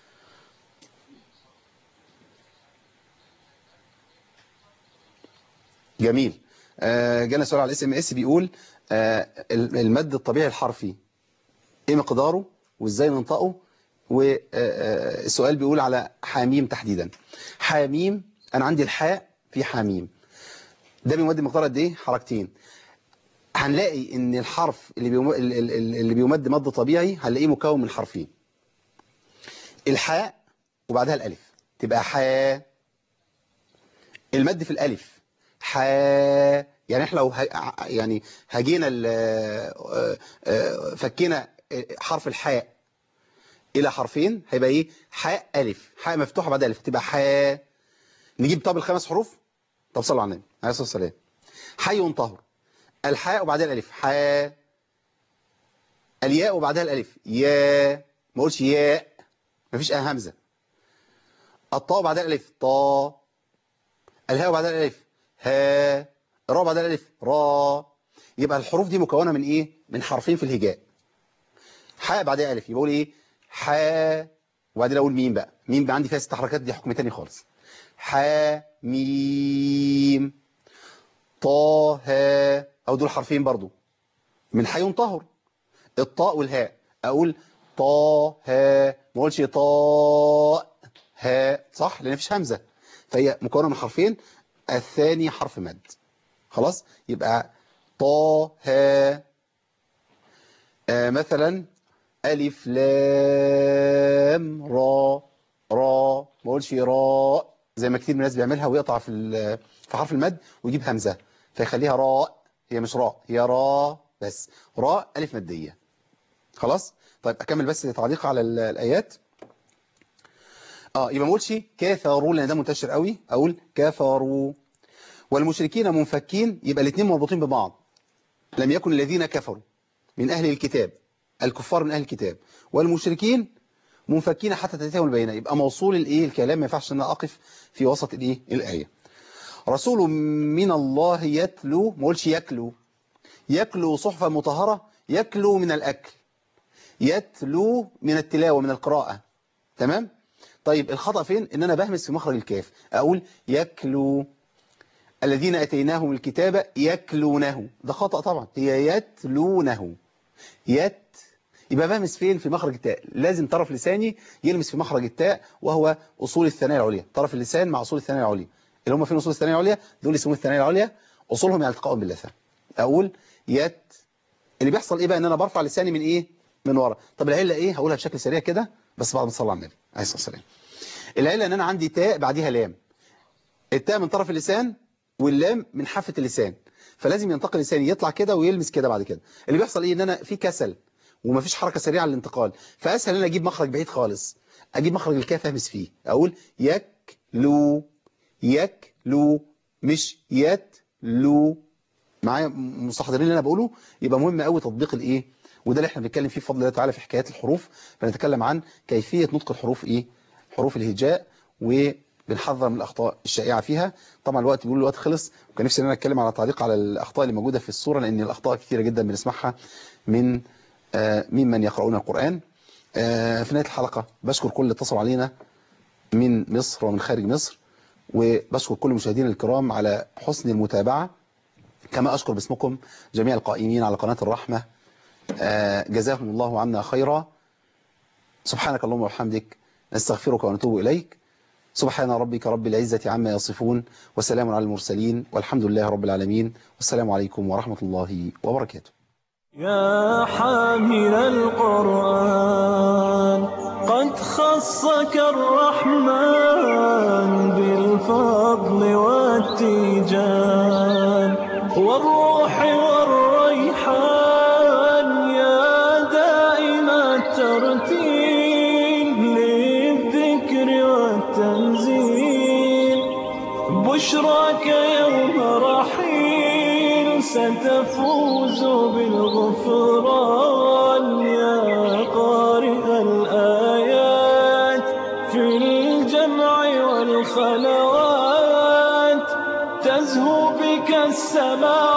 Speaker 1: جميل آه، جانا سؤال على الاس ام اس بيقول آه، المد الطبيعي الحرفي ايه مقداره وازاي ننطقه والسؤال بيقول على حاميم تحديدا حاميم انا عندي الحاء في حاميم ده بيمد مقدار قد ايه حركتين هنلاقي ان الحرف اللي بيم... اللي بيمد مد طبيعي هنلاقيه مكون من حرفين الحاء وبعدها الالف تبقى حاء المد في الالف حاء يعني احنا لو ه... يعني هجينا ال... آه، آه، فكينا حرف الحاء الى حرفين هيبقى ايه حاء الف حاء مفتوحه بعد الف تبقى حاء نجيب طب الخمس حروف طب صلوا على النبي عليه الصلاه والسلام حي طهر الحاء وبعدها الالف حاء الياء وبعدها الالف يا ما اقولش ياء مفيش اه همزه الطاء وبعدها الالف طا الهاء وبعدها الالف ها الراء وبعدها الالف را يبقى الحروف دي مكونه من ايه من حرفين في الهجاء حاء بعدها الف يبقى اقول ايه حاء وبعدين اقول ميم بقى ميم بقى عندي فيها ست حركات دي حكم تاني خالص حاء ميم طا ها او دول حرفين برضو من حي طهر الطاء والهاء اقول طا ها ما اقولش طاء ها صح لان مفيش همزه فهي مكونه من حرفين الثاني حرف مد خلاص يبقى طا ها آه مثلا ألف لام را را ما اقولش راء زي ما كتير من الناس بيعملها ويقطع في ال- في حرف المد ويجيب همزة فيخليها راء هي مش راء هي راء بس راء ألف مادية خلاص طيب أكمل بس تعليق على ال- الآيات اه يبقى ما اقولش كفروا لان ده منتشر قوي اقول كفروا والمشركين منفكين يبقى الاثنين مربوطين ببعض لم يكن الذين كفروا من أهل الكتاب الكفار من أهل الكتاب والمشركين منفكين حتى تأتيهم البينة يبقى موصول الإيه الكلام ما ينفعش أن أقف في وسط الإيه الآية رسول من الله يتلو ما اقولش يكلو يكلو صحفة مطهرة يكلو من الأكل يتلو من التلاوة من القراءة تمام طيب الخطأ فين ان انا بهمس في مخرج الكاف اقول يكلو الذين اتيناهم الكتاب يكلونه ده خطأ طبعا هي يتلونه يت يبقى بهمس فين في مخرج التاء لازم طرف لساني يلمس في مخرج التاء وهو اصول الثنايا العليا طرف اللسان مع اصول الثنايا العليا اللي هم فين اصول الثنايا العليا دول اسمهم الثنايا العليا اصولهم يعني التقاء باللسان اقول يت اللي بيحصل ايه بقى ان انا برفع لساني من ايه من ورا طب العله ايه هقولها بشكل سريع كده بس بعد ما اصلي على النبي عليه الصلاه والسلام العله ان انا عندي تاء بعديها لام التاء من طرف اللسان واللام من حافه اللسان فلازم ينتقل لساني يطلع كده ويلمس كده بعد كده اللي بيحصل ايه ان انا في كسل ومفيش حركه سريعه للانتقال فاسهل ان انا اجيب مخرج بعيد خالص اجيب مخرج الكاف اهمس فيه اقول يكلو يكلو مش يتلو معايا مستحضرين اللي انا بقوله يبقى مهم قوي تطبيق الايه وده اللي احنا بنتكلم فيه بفضل الله تعالى في حكايات الحروف بنتكلم عن كيفيه نطق الحروف ايه حروف الهجاء وبنحذر من الاخطاء الشائعه فيها طبعا الوقت بيقول الوقت خلص وكان نفسي ان انا اتكلم على تعليق على الاخطاء اللي موجوده في الصوره لان الاخطاء كثيره جدا بنسمعها من آه ممن يقرؤون القران آه في نهايه الحلقه بشكر كل اللي اتصلوا علينا من مصر ومن خارج مصر وبشكر كل مشاهدينا الكرام على حسن المتابعه كما أشكر باسمكم جميع القائمين على قناة الرحمة آه، جزاهم الله عنا خيرا سبحانك اللهم وبحمدك نستغفرك ونتوب إليك سبحان ربك رب العزة عما يصفون وسلام على المرسلين والحمد لله رب العالمين والسلام عليكم ورحمة الله وبركاته
Speaker 5: يا حامل القرآن قد خصك الرحمن بالفضل والتيجان والروح والريحان يا دائم الترتيب للذكر والتهليل السماء